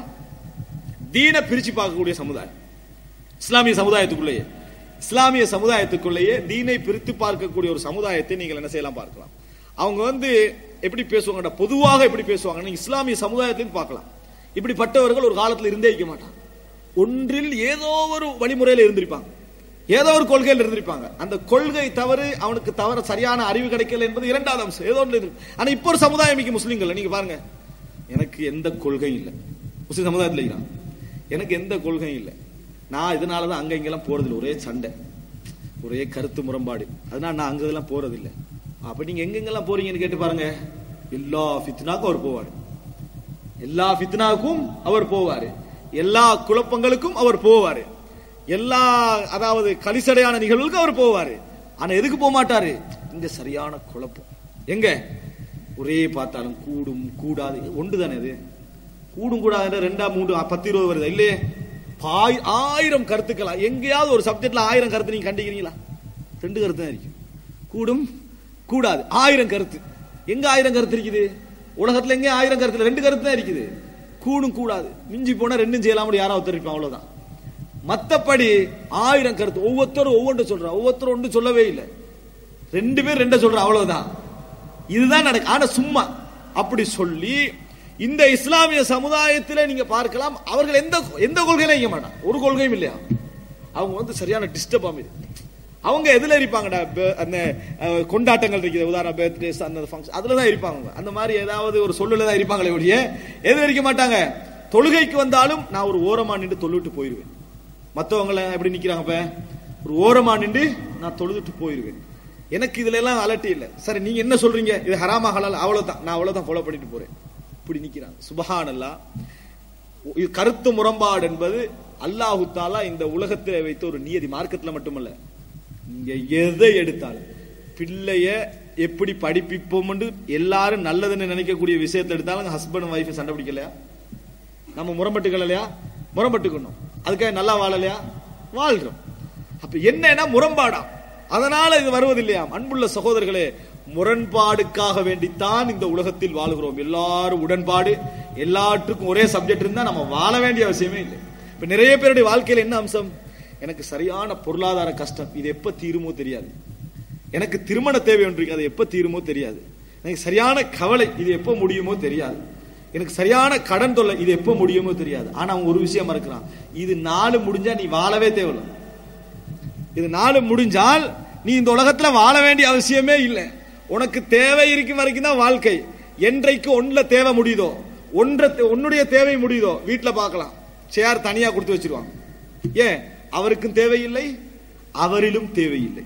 தீன பிரிச்சு பார்க்கக்கூடிய சமுதாயம் இஸ்லாமிய சமுதாயத்துக்குள்ளேயே இஸ்லாமிய சமுதாயத்துக்குள்ளேயே தீனை பிரித்து பார்க்கக்கூடிய ஒரு சமுதாயத்தை நீங்கள் என்ன செய்யலாம் பார்க்கலாம் அவங்க வந்து எப்படி பேசுவாங்க பொதுவாக எப்படி பேசுவாங்க நீங்க இஸ்லாமிய சமுதாயத்திலும் பார்க்கலாம் இப்படிப்பட்டவர்கள் ஒரு காலத்தில் இருந்தே இருக்க மாட்டாங்க ஒன்றில் ஏதோ ஒரு வழிமுறையில் இருந்திருப்பாங்க ஏதோ ஒரு கொள்கையில் இருந்திருப்பாங்க அந்த கொள்கை தவறு அவனுக்கு தவற சரியான அறிவு கிடைக்கல என்பது இரண்டாவது அம்சம் ஏதோ ஒன்று இருக்கு ஆனா இப்போ ஒரு சமுதாயம் மிக்க முஸ்லீம்கள் நீங்க பாருங்க எனக்கு எந்த கொள்கையும் இல்லை முஸ்லீம் சமுதாயத்தில் இருக்கிறான் எனக்கு எந்த கொள்கையும் இல்லை நான் இதனால தான் அங்க இங்கெல்லாம் போறதில்லை ஒரே சண்டை ஒரே கருத்து முரண்பாடு அதனால நான் அங்க இதெல்லாம் போறதில்லை அப்ப நீங்க எங்கெங்கெல்லாம் போறீங்கன்னு கேட்டு பாருங்க எல்லா ஃபித்னாக்கும் அவர் போவாரு எல்லா ஃபித்னாவுக்கும் அவர் போவாரு எல்லா குழப்பங்களுக்கும் அவர் போவாரு எல்லா அதாவது கலிசடையான நிகழ்வுகளுக்கும் அவர் போவாரு ஆனா எதுக்கு போக மாட்டாரு இங்க சரியான குழப்பம் எங்க ஒரே பார்த்தாலும் கூடும் கூடாது ஒன்று தானே இது கூடும் கூடாது ரெண்டா மூணு பத்து இருபது வருது இல்லையே பாய் ஆயிரம் கருத்துக்களா எங்கேயாவது ஒரு சப்ஜெக்ட்ல ஆயிரம் கருத்து நீங்க கண்டிக்கிறீங்களா ரெண்டு கருத்து தான் இருக்கும் கூடும் கூடாது ஆயிரம் கருத்து எங்க ஆயிரம் கருத்து இருக்குது உலகத்துல எங்க ஆயிரம் கருத்துல ரெண்டு கருத்து தான் இருக்குது கூடும் கூடாது மிஞ்சி போனா ரெண்டும் செய்யலாம் யாராவது தெரிவிப்பான் அவ்வளவுதான் மத்தபடி ஆயிரம் கருத்து ஒவ்வொருத்தரும் ஒவ்வொன்று சொல்றான் ஒவ்வொருத்தரும் ஒன்று சொல்லவே இல்லை ரெண்டு பேர் ரெண்ட சொல்றான் அவ்வளவுதான் இதுதான் நடக்கு ஆனா சும்மா அப்படி சொல்லி இந்த இஸ்லாமிய சமுதாயத்தில் நீங்க பார்க்கலாம் அவர்கள் எந்த எந்த கொள்கையில இங்க மாட்டான் ஒரு கொள்கையும் இல்லையா அவங்க வந்து சரியான டிஸ்டர்ப் ஆகுது அவங்க எதுல இருப்பாங்கடா பே- அந்த அஹ், கொண்டாட்டங்கள் இருக்குது உதாரணம் பர்த்டேஸ் அந்த ஃபங்க்ஷன் அதுல தான் இருப்பாங்க அவங்க. அந்த மாதிரி ஏதாவது ஒரு சொல்லுல தான் இருப்பாங்களே ஒழிய எது இருக்க மாட்டாங்க தொழுகைக்கு வந்தாலும் நான் ஒரு ஓரமா நின்று தொழுவிட்டு போயிருவேன் மத்தவங்க எல்லாம் எப்படி நிக்கிறாங்க இப்ப ஒரு ஓரமா நின்று நான் தொழுதுட்டு போயிருவேன் எனக்கு இதுல எல்லாம் அலட்டி இல்ல சரி நீங்க என்ன சொல்றீங்க இது ஹராமா ஹலால் அவ்வளவுதான் நான் அவ்வளவுதான் ஃபாலோ பண்ணிட்டு போறேன் இப்படி நிக்கிறான் சுபஹானல்லா இது கருத்து முரண்பாடு என்பது அல்லாஹு தாலா இந்த உலகத்திலே வைத்த ஒரு நியதி மார்க்கத்துல மட்டுமல்ல நீங்க எதை எடுத்தாலும் பிள்ளைய எப்படி படிப்பிப்போம் எல்லாரும் நல்லதுன்னு நினைக்கக்கூடிய விஷயத்தை எடுத்தாலும் ஹஸ்பண்ட் ஒய்ஃப் சண்டை பிடிக்கலையா நம்ம முரம்பட்டுகள் இல்லையா முரம்பட்டுக்கணும் அதுக்காக நல்லா வாழலையா வாழ்றோம் அப்ப என்னன்னா முரண்பாடா அதனால இது வருவதில்லையாம் அன்புள்ள சகோதரர்களே முரண்பாடுக்காக வேண்டித்தான் இந்த உலகத்தில் வாழுகிறோம் எல்லாரும் உடன்பாடு எல்லாற்றுக்கும் ஒரே சப்ஜெக்ட் இருந்தா நம்ம வாழ வேண்டிய அவசியமே இல்லை இப்ப நிறைய பேருடைய வாழ்க்கையில என்ன அம்சம் எனக்கு சரியான பொருளாதார கஷ்டம் இது எப்ப தீருமோ தெரியாது எனக்கு திருமண தேவை ஒன்று இருக்கு, அது எப்ப தீருமோ தெரியாது எனக்கு சரியான கவலை இது எப்ப முடியுமோ தெரியாது எனக்கு சரியான கடன் தொல்லை இது எப்ப முடியுமோ தெரியாது ஆனா அவன் ஒரு விஷயம் இருக்கிறான் இது நாலு முடிஞ்சா நீ வாழவே தேவையில்லை இது நாலு முடிஞ்சால் நீ இந்த உலகத்துல வாழ வேண்டிய அவசியமே இல்லை உனக்கு தேவை இருக்கும் வரைக்கும் தான் வாழ்க்கை என்றைக்கு ஒன்றுல தேவை முடியுதோ ஒன்ற உன்னுடைய தேவை முடியுதோ வீட்டுல பார்க்கலாம் சேர் தனியா கொடுத்து வச்சிருவாங்க ஏன் அவருக்கும் தேவையில்லை அவரிலும் தேவையில்லை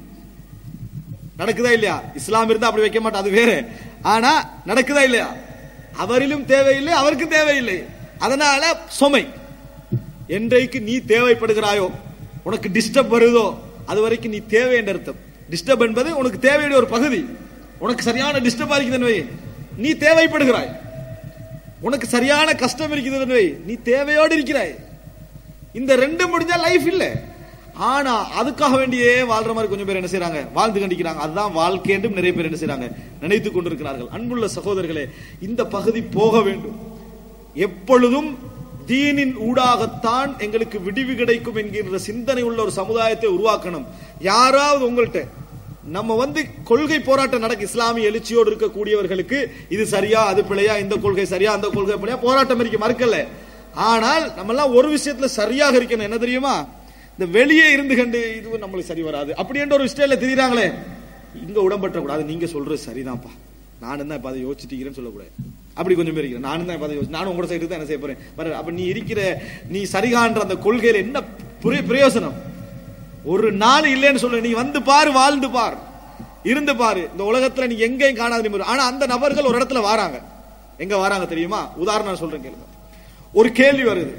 நடக்குதா இல்லையா இஸ்லாம் இருந்தா அப்படி வைக்க மாட்டோம் அது வேற ஆனா நடக்குதா இல்லையா அவரிலும் தேவையில்லை அவருக்கும் தேவையில்லை அதனால சுமை என்றைக்கு நீ தேவைப்படுகிறாயோ உனக்கு டிஸ்டர்ப் வருதோ அது வரைக்கும் நீ தேவை என்ற அர்த்தம் டிஸ்டர்ப் என்பது உனக்கு தேவையுடைய ஒரு பகுதி உனக்கு சரியான டிஸ்டர்ப் இருக்குதுன்னு வை நீ தேவைப்படுகிறாய் உனக்கு சரியான கஷ்டம் இருக்குதுன்னு வை நீ தேவையோடு இருக்கிறாய் இந்த ரெண்டு முடிஞ்சா லைஃப் இல்ல ஆனா அதுக்காக வேண்டியே வாழ்ற மாதிரி கொஞ்சம் பேர் என்ன செய்றாங்க வாழ்ந்து கண்டிக்கிறாங்க அதுதான் வாழ்க்கை என்றும் நிறைய பேர் என்ன செய்றாங்க நினைத்துக் கொண்டிருக்கிறார்கள் அன்புள்ள சகோதரர்களே இந்த பகுதி போக வேண்டும் எப்பொழுதும் தீனின் ஊடாகத்தான் எங்களுக்கு விடிவு கிடைக்கும் என்கின்ற சிந்தனை உள்ள ஒரு சமுதாயத்தை உருவாக்கணும் யாராவது உங்கள்கிட்ட நம்ம வந்து கொள்கை போராட்டம் நடக்கு இஸ்லாமிய எழுச்சியோடு இருக்கக்கூடியவர்களுக்கு இது சரியா அது பிழையா இந்த கொள்கை சரியா அந்த கொள்கை பிழையா போராட்டம் இருக்க மறுக்கல ஆனால் நம்ம எல்லாம் ஒரு விஷயத்துல சரியாக இருக்கணும் என்ன தெரியுமா இந்த வெளியே இருந்து கண்டு இது நம்மளுக்கு சரி வராது அப்படின்ற ஒரு ஸ்டைல தெரியுறாங்களே இங்க உடம்பற்ற கூடாது நீங்க சொல்றது சரிதான்ப்பா நானும் தான் இப்ப அதை யோசிச்சுட்டீங்கன்னு சொல்லக்கூடாது அப்படி கொஞ்சம் பேர் இருக்கிறேன் நானும் தான் இப்ப அதை யோசி நானும் உங்களோட சைடு தான் என்ன செய்ய போறேன் வர அப்ப நீ இருக்கிற நீ சரிகான்ற அந்த கொள்கையில என்ன புரிய- பிரயோசனம் ஒரு நாள் இல்லைன்னு சொல்ல நீ வந்து பாரு வாழ்ந்து பார் இருந்து பாரு இந்த உலகத்துல நீ எங்கேயும் காணாத நிமிடம் ஆனா அந்த நபர்கள் ஒரு இடத்துல வராங்க எங்க வராங்க தெரியுமா உதாரணம் நான் சொல்றேன் கேளுங்க ஒரு கேள்வி வருது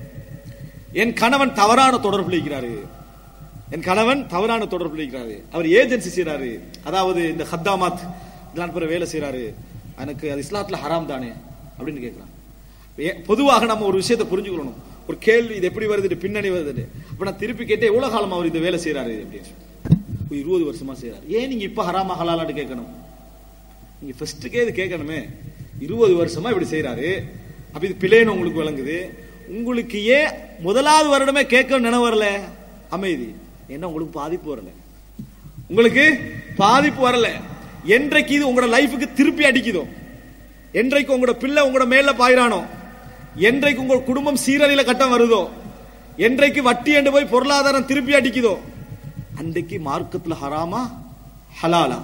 என் கணவன் தவறான தொடர்பு இருக்கிறாரு என் கணவன் தவறான தொடர்பு இருக்கிறாரு அவர் ஏஜென்சி செய்றாரு அதாவது இந்த ஹத்தாமாத் இதெல்லாம் பிற வேலை செய்றாரு எனக்கு அது இஸ்லாத்துல ஹராம் தானே அப்படின்னு கேட்கிறான் ஏ- பொதுவாக நம்ம ஒரு விஷயத்தை புரிஞ்சுக்கணும் ஒரு கேள்வி இது எப்படி வருது இது பின்னணி வருது அப்ப நான் திருப்பி கேட்டேன் எவ்வளவு காலம் அவர் இந்த வேலை செய்றாரு அப்படின்னு சொல்லி. ஒரு இருபது வருஷமா செய்றாரு ஏன் நீங்க இப்ப ஹராமா ஹலாலான்னு கேட்கணும் நீங்க ஃபர்ஸ்ட்டுக்கே இது கேட்கணுமே இருபது வருஷமா இப்படி செய்றாரு அப்ப இது பிள்ளைன்னு உங்களுக்கு விளங்குது உங்களுக்கு ஏன் முதலாவது வருடமே கேட்க நினைவு வரல அமைதி என்ன உங்களுக்கு பாதிப்பு வரல உங்களுக்கு பாதிப்பு வரல என்றைக்கு இது உங்களோட லைஃபுக்கு திருப்பி அடிக்குதோ என்றைக்கு உங்களோட பிள்ளை உங்களோட மேல பாயிரானோ என்றைக்கு உங்க குடும்பம் சீரழில கட்டம் வருதோ என்றைக்கு வட்டி என்று போய் பொருளாதாரம் திருப்பி அடிக்குதோ அன்றைக்கு மார்க்கத்துல ஹராமா ஹலாலா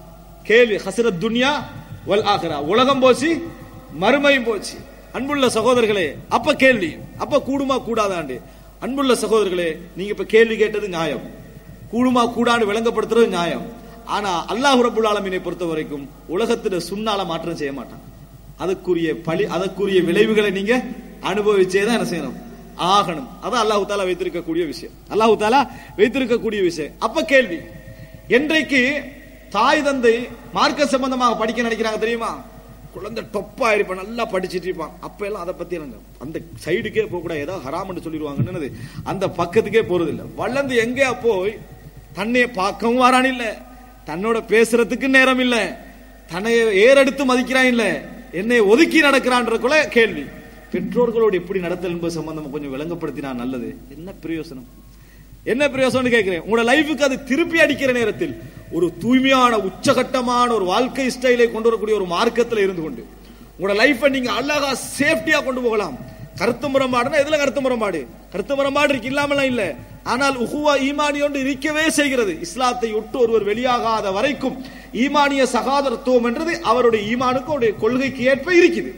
கேள்வி ஹசரத் துன்யா வல் ஆஹிரா உலகம் போச்சு மறுமையும் போச்சு அன்புள்ள சகோதரர்களே அப்ப கேள்வி அப்ப கூடுமா கூடாதாண்டு அன்புள்ள சகோதரர்களே நீங்க இப்ப கேள்வி கேட்டது நியாயம் கூடுமா கூடான்னு விளங்கப்படுத்துறது நியாயம் ஆனா அல்லாஹ் ரபுல் ஆலமீனை பொறுத்த வரைக்கும் உலகத்துல சுண்ணால மாற்றம் செய்ய மாட்டான் அதுக்குரிய பழி அதற்குரிய விளைவுகளை நீங்க அனுபவிச்சே தான் என்ன செய்யணும் ஆகணும் அதான் அல்லாஹு தாலா வைத்திருக்கக்கூடிய விஷயம் அல்லாஹு தாலா வைத்திருக்கக்கூடிய விஷயம் அப்ப கேள்வி என்றைக்கு தாய் தந்தை மார்க்க சம்பந்தமாக படிக்க நினைக்கிறாங்க தெரியுமா குழந்தை டொப்பா இருப்பான் நல்லா படிச்சிட்டு இருப்பான் அப்ப எல்லாம் அதை பத்தி எனக்கு அந்த சைடுக்கே போக கூடாது ஏதோ ஹராம்னு சொல்லிடுவாங்க என்னது அந்த பக்கத்துக்கே போறது இல்ல வளர்ந்து எங்கேயா போய் தன்னைய பார்க்கவும் வரான் இல்ல தன்னோட பேசுறதுக்கு நேரம் இல்ல தன்னை ஏறெடுத்து மதிக்கிறான் இல்ல என்னை ஒதுக்கி நடக்கிறான்றக்குள்ள கேள்வி பெற்றோர்களோடு எப்படி நடத்தல் என்பது சம்பந்தமா கொஞ்சம் விளங்கப்படுத்தினா நல்லது என்ன பிரயோசனம் என்ன பிரயோசனம் கேட்கிறேன் உங்களோட லைஃபுக்கு அது திருப்பி அடிக்கிற நேரத்தில் ஒரு தூய்மையான உச்சகட்டமான ஒரு வாழ்க்கை ஸ்டைலை கொண்டு வரக்கூடிய ஒரு மார்க்கத்தில் இருந்து கொண்டு உங்களோட லைஃபை நீங்க அழகா சேஃப்டியா கொண்டு போகலாம் கருத்து முரண்பாடுனா எதுல கருத்து முரண்பாடு கருத்து முரண்பாடு இருக்கு இல்லாமலாம் இல்ல ஆனால் உஹுவா ஈமானி ஒன்று இருக்கவே செய்கிறது இஸ்லாத்தை ஒட்டு ஒருவர் வெளியாகாத வரைக்கும் ஈமானிய சகாதரத்துவம் என்றது அவருடைய ஈமானுக்கு அவருடைய கொள்கைக்கு ஏற்ப இருக்குது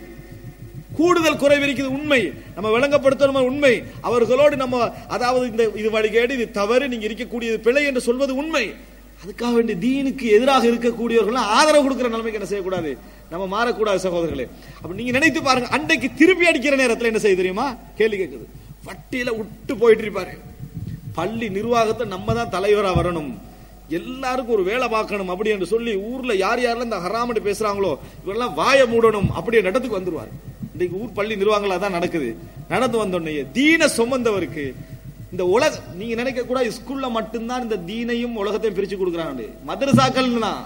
கூடுதல் குறைவு இருக்குது உண்மை நம்ம விளங்கப்படுத்தணும் உண்மை அவர்களோடு நம்ம அதாவது இந்த இது வழிகேடு இது தவறு நீங்க இருக்கக்கூடியது பிழை என்று சொல்வது உண்மை அதுக்காக வேண்டி தீனுக்கு எதிராக இருக்கக்கூடியவர்கள் ஆதரவு கொடுக்கிற நிலைமைக்கு என்ன செய்யக்கூடாது நம்ம மாறக்கூடாது சகோதரர்களே அப்ப நீங்க நினைத்து பாருங்க அன்றைக்கு திருப்பி அடிக்கிற நேரத்துல என்ன செய்ய தெரியுமா கேள்வி கேட்குது வட்டியில விட்டு போயிட்டு இருப்பாரு பள்ளி நிர்வாகத்தை நம்ம தான் தலைவரா வரணும் எல்லாருக்கும் ஒரு வேலை பார்க்கணும் அப்படி என்று சொல்லி ஊர்ல யார் யாரெல்லாம் இந்த ஹராமட்டு பேசுறாங்களோ இவரெல்லாம் வாய மூடணும் அப்படி இடத்துக்கு வந்துருவார் இன்னைக்கு ஊர் பள்ளி நிர்வாகங்களா தான் நடக்குது நடந்து வந்தோடனே தீன சுமந்தவருக்கு இந்த உலக நீங்க நினைக்க கூட ஸ்கூல்ல மட்டும்தான் இந்த தீனையும் உலகத்தையும் பிரிச்சு கொடுக்குறாங்க மதரசாக்கள் தான்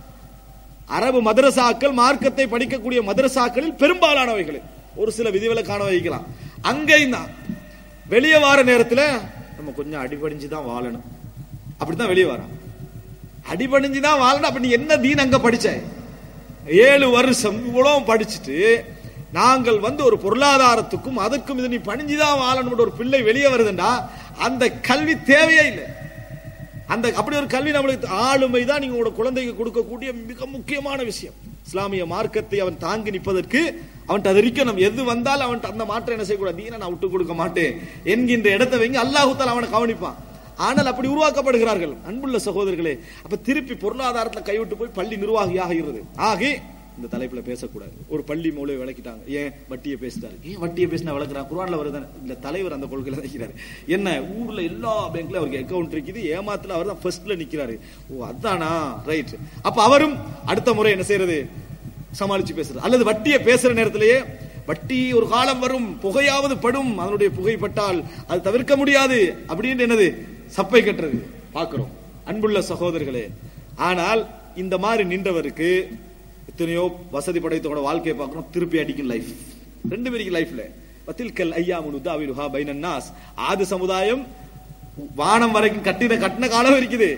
அரபு மதரசாக்கள் மார்க்கத்தை படிக்கக்கூடிய மதரசாக்களில் பெரும்பாலானவைகள் ஒரு சில விதிவிலக்கான வைக்கலாம் அங்கேயும் தான் வெளியே வார நேரத்துல நம்ம கொஞ்சம் அடிபடிஞ்சு தான் வாழணும் அப்படித்தான் வெளியே வரோம் அடிபடிஞ்சு தான் வாழணும் அப்ப நீ என்ன தீன் அங்க படிச்ச ஏழு வருஷம் இவ்வளவு படிச்சுட்டு நாங்கள் வந்து ஒரு பொருளாதாரத்துக்கும் அதற்கும் இது நீ பணிஞ்சுதான் வாழணும் ஒரு பிள்ளை வெளியே வருதுண்டா அந்த கல்வி தேவையே இல்லை அந்த அப்படி ஒரு கல்வி நம்மளுக்கு ஆளுமை தான் நீங்க உங்களோட குழந்தைக்கு கொடுக்கக்கூடிய மிக முக்கியமான விஷயம் இஸ்லாமிய மார்க்கத்தை அவன் தாங்கி நிற்பதற்கு அவன்கிட்ட அது இருக்கணும் எது வந்தாலும் அவன்கிட்ட அந்த மாற்றம் என்ன செய்யக்கூடாது தீனை நான் விட்டு கொடுக்க மாட்டேன் என்கின்ற இடத்தை வைங்க அல்லாஹுத்தால் அவனை கவனிப்பான் ஆனால் அப்படி உருவாக்கப்படுகிறார்கள் அன்புள்ள சகோதரர்களே அப்ப திருப்பி பொருளாதாரத்துல கைவிட்டு போய் பள்ளி நிர்வாகியாக இருந்தது ஆகி இந்த தலைப்புல பேசக்கூடாது ஒரு பள்ளி மூலை விளக்கிட்டாங்க ஏன் வட்டியை பேசிட்டாரு ஏன் வட்டியை பேசினா விளக்குறான் குரான்ல வருது இல்ல தலைவர் அந்த கொள்கையில நிற்கிறாரு என்ன ஊர்ல எல்லா பேங்க்ல அவருக்கு அக்கௌண்ட் இருக்குது ஏமாத்துல அவர் தான் ஃபர்ஸ்ட்ல நிக்கிறாரு ஓ அதானா ரைட் அப்ப அவரும் அடுத்த முறை என்ன செய்யறது சமாளிச்சு பேசுறது அல்லது வட்டியை பேசுற நேரத்திலேயே வட்டி ஒரு காலம் வரும் புகையாவது படும் அதனுடைய புகைப்பட்டால் அது தவிர்க்க முடியாது அப்படின்னு என்னது சப்பை கட்டுறது பார்க்கிறோம் அன்புள்ள சகோதரர்களே ஆனால் இந்த மாதிரி நின்றவருக்கு எத்தனையோ வசதி படைத்தவங்களோட வாழ்க்கையை பார்க்கணும் திருப்பி அடிக்கும் லைஃப் ரெண்டு பேருக்கு லைஃப்ல வத்தில்கல் ஐயா முனுதாவிலுஹா பைனன் நாஸ் ஆது சமுதாயம் வானம் வரைக்கும் கட்டின கட்டின காலம் இருக்குது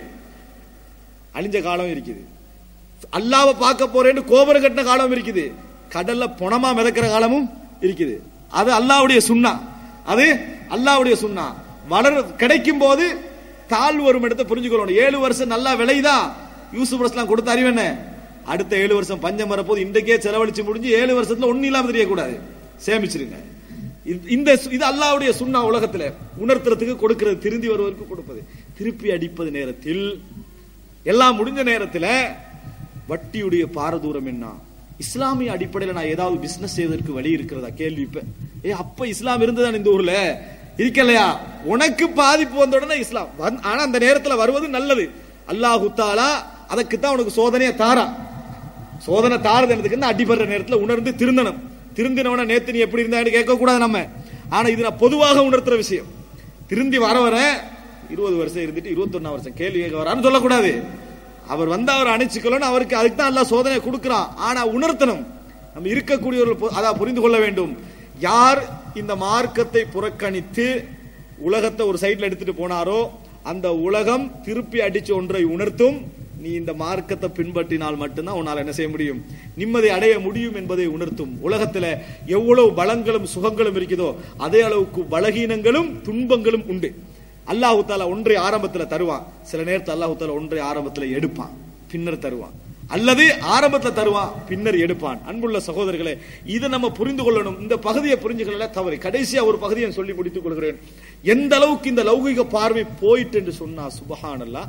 அழிஞ்ச காலம் இருக்குது அல்லாவை பார்க்க போறேன்னு கோபுரம் கட்டின காலம் இருக்குது கடல்ல பொணமா மிதக்கிற காலமும் இருக்குது அது அல்லாவுடைய சுண்ணா அது அல்லாவுடைய சுண்ணா வளர கிடைக்கும் போது தாழ் வரும் இடத்தை புரிஞ்சுக்கணும் ஏழு வருஷம் நல்லா விளையுதா யூசுப் ரஸ்லாம் கொடுத்த அறிவு என்ன அடுத்த ஏழு வருஷம் பஞ்சம் வரப்போது இன்றைக்கே செலவழிச்சு முடிஞ்சு ஏழு வருஷத்துல ஒண்ணு இல்லாம தெரியக்கூடாது சேமிச்சிருங்க இந்த- இந்த சு- இது அல்லாவுடைய சுண்ணா உலகத்துல உணர்த்துறதுக்கு கொடுக்கிறது திருந்தி வருவதற்கு கொடுப்பது திருப்பி அடிப்பது நேரத்தில் எல்லாம் முடிஞ்ச நேரத்துல வட்டியுடைய பாரதூரம் என்ன இஸ்லாமிய அடிப்படையில் நான் ஏதாவது பிசினஸ் செய்வதற்கு வழி இருக்கிறதா கேள்வி இப்ப ஏ அப்ப இஸ்லாம் இருந்ததான் இந்த ஊர்ல இருக்கலையா உனக்கு பாதிப்பு வந்த உடனே இஸ்லாம் வந்து- ஆனா அந்த நேரத்துல வருவது நல்லது அல்லாஹு தாலா அதுக்கு தான் உனக்கு சோதனையை தாரா சோதனை தாரது என்னதுக்கு அடிபடுற நேரத்துல உணர்ந்து திருந்தணும் திருந்தினவன நேத்து நீ எப்படி இருந்தான்னு கேட்க கூடாது நம்ம ஆனா இது நான் பொதுவாக உணர்த்துற விஷயம் திருந்தி வர வர இருபது வருஷம் இருந்துட்டு இருபத்தொன்னா வருஷம் கேள்வி கேட்க வரான்னு சொல்லக்கூடாது அவர் வந்து அவர் அணைச்சுக்கலன்னு அவருக்கு அதுக்கு தான் எல்லாம் சோதனை கொடுக்கிறான் ஆனா உணர்த்தணும் நம்ம இருக்கக்கூடியவர்கள் பொ- அதான் புரிந்து கொள்ள வேண்டும் யார் இந்த மார்க்கத்தை புறக்கணித்து உலகத்தை ஒரு சைடுல எடுத்துட்டு போனாரோ அந்த உலகம் திருப்பி அடிச்சு ஒன்றை உணர்த்தும் நீ இந்த மார்க்கத்தை பின்பற்றினால் மட்டும்தான் உன்னால் என்ன செய்ய முடியும் நிம்மதி அடைய முடியும் என்பதை உணர்த்தும் உலகத்துல எவ்வளவு பலங்களும் சுகங்களும் இருக்குதோ அதே அளவுக்கு பலகீனங்களும் துன்பங்களும் உண்டு அல்லாஹு தாலா ஒன்றை ஆரம்பத்துல தருவான் சில நேரத்தில் அல்லாஹு தாலா ஒன்றை ஆரம்பத்துல எடுப்பான் பின்னர் தருவான் அல்லது ஆரம்பத்துல தருவான் பின்னர் எடுப்பான் அன்புள்ள சகோதரர்களே இதை நம்ம புரிந்து கொள்ளணும் இந்த பகுதியை புரிஞ்சுக்கல தவறு கடைசியா ஒரு பகுதியை சொல்லி முடித்துக் கொள்கிறேன் எந்த அளவுக்கு இந்த லௌகிக பார்வை போயிட்டு என்று சொன்னா சுபஹானல்லா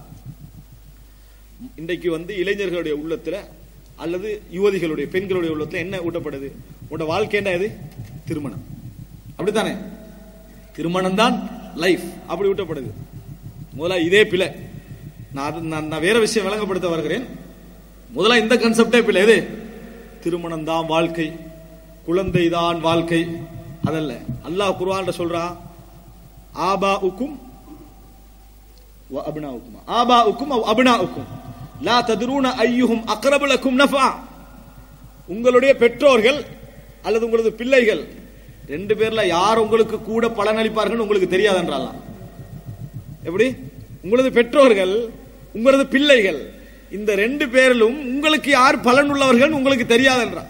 இன்றைக்கு வந்து இளைஞர்களுடைய உள்ளத்துல அல்லது யுவதிகளுடைய பெண்களுடைய உள்ளத்துல என்ன ஊட்டப்படுது உன்னோட வாழ்க்கைண்டா எது திருமணம் அப்படித்தானே திருமணம் தான் லைஃப் அப்படி ஊட்டப்படுது முதல்ல இதே பிழை நான் அது- நான் நான் வேற விஷயம் விளங்கப்படுத்த வருகிறேன் முதல்ல இந்த கன்செப்டே பிழை எது திருமணம் தான் வாழ்க்கை குழந்தை தான் வாழ்க்கை அதல்ல அல்லாஹ் குர்ஆன்ல சொல்றான் ஆபா உக்கும் وأبناؤكم آباؤكم أو أبناؤكم لا تدرون أيهم أقرب لكم نفعا உங்களுடைய பெற்றோர்கள் அல்லது உங்களது பிள்ளைகள் ரெண்டு பேர்ல யார் உங்களுக்கு கூட பலனளிப்பார்கள் உங்களுக்கு தெரியாதென்றாலாம் எப்படி உங்களது பெற்றோர்கள் உங்களது பிள்ளைகள் இந்த ரெண்டு பேரிலும் உங்களுக்கு யார் பலன் உள்ளவர்கள் உங்களுக்கு தெரியாதென்றா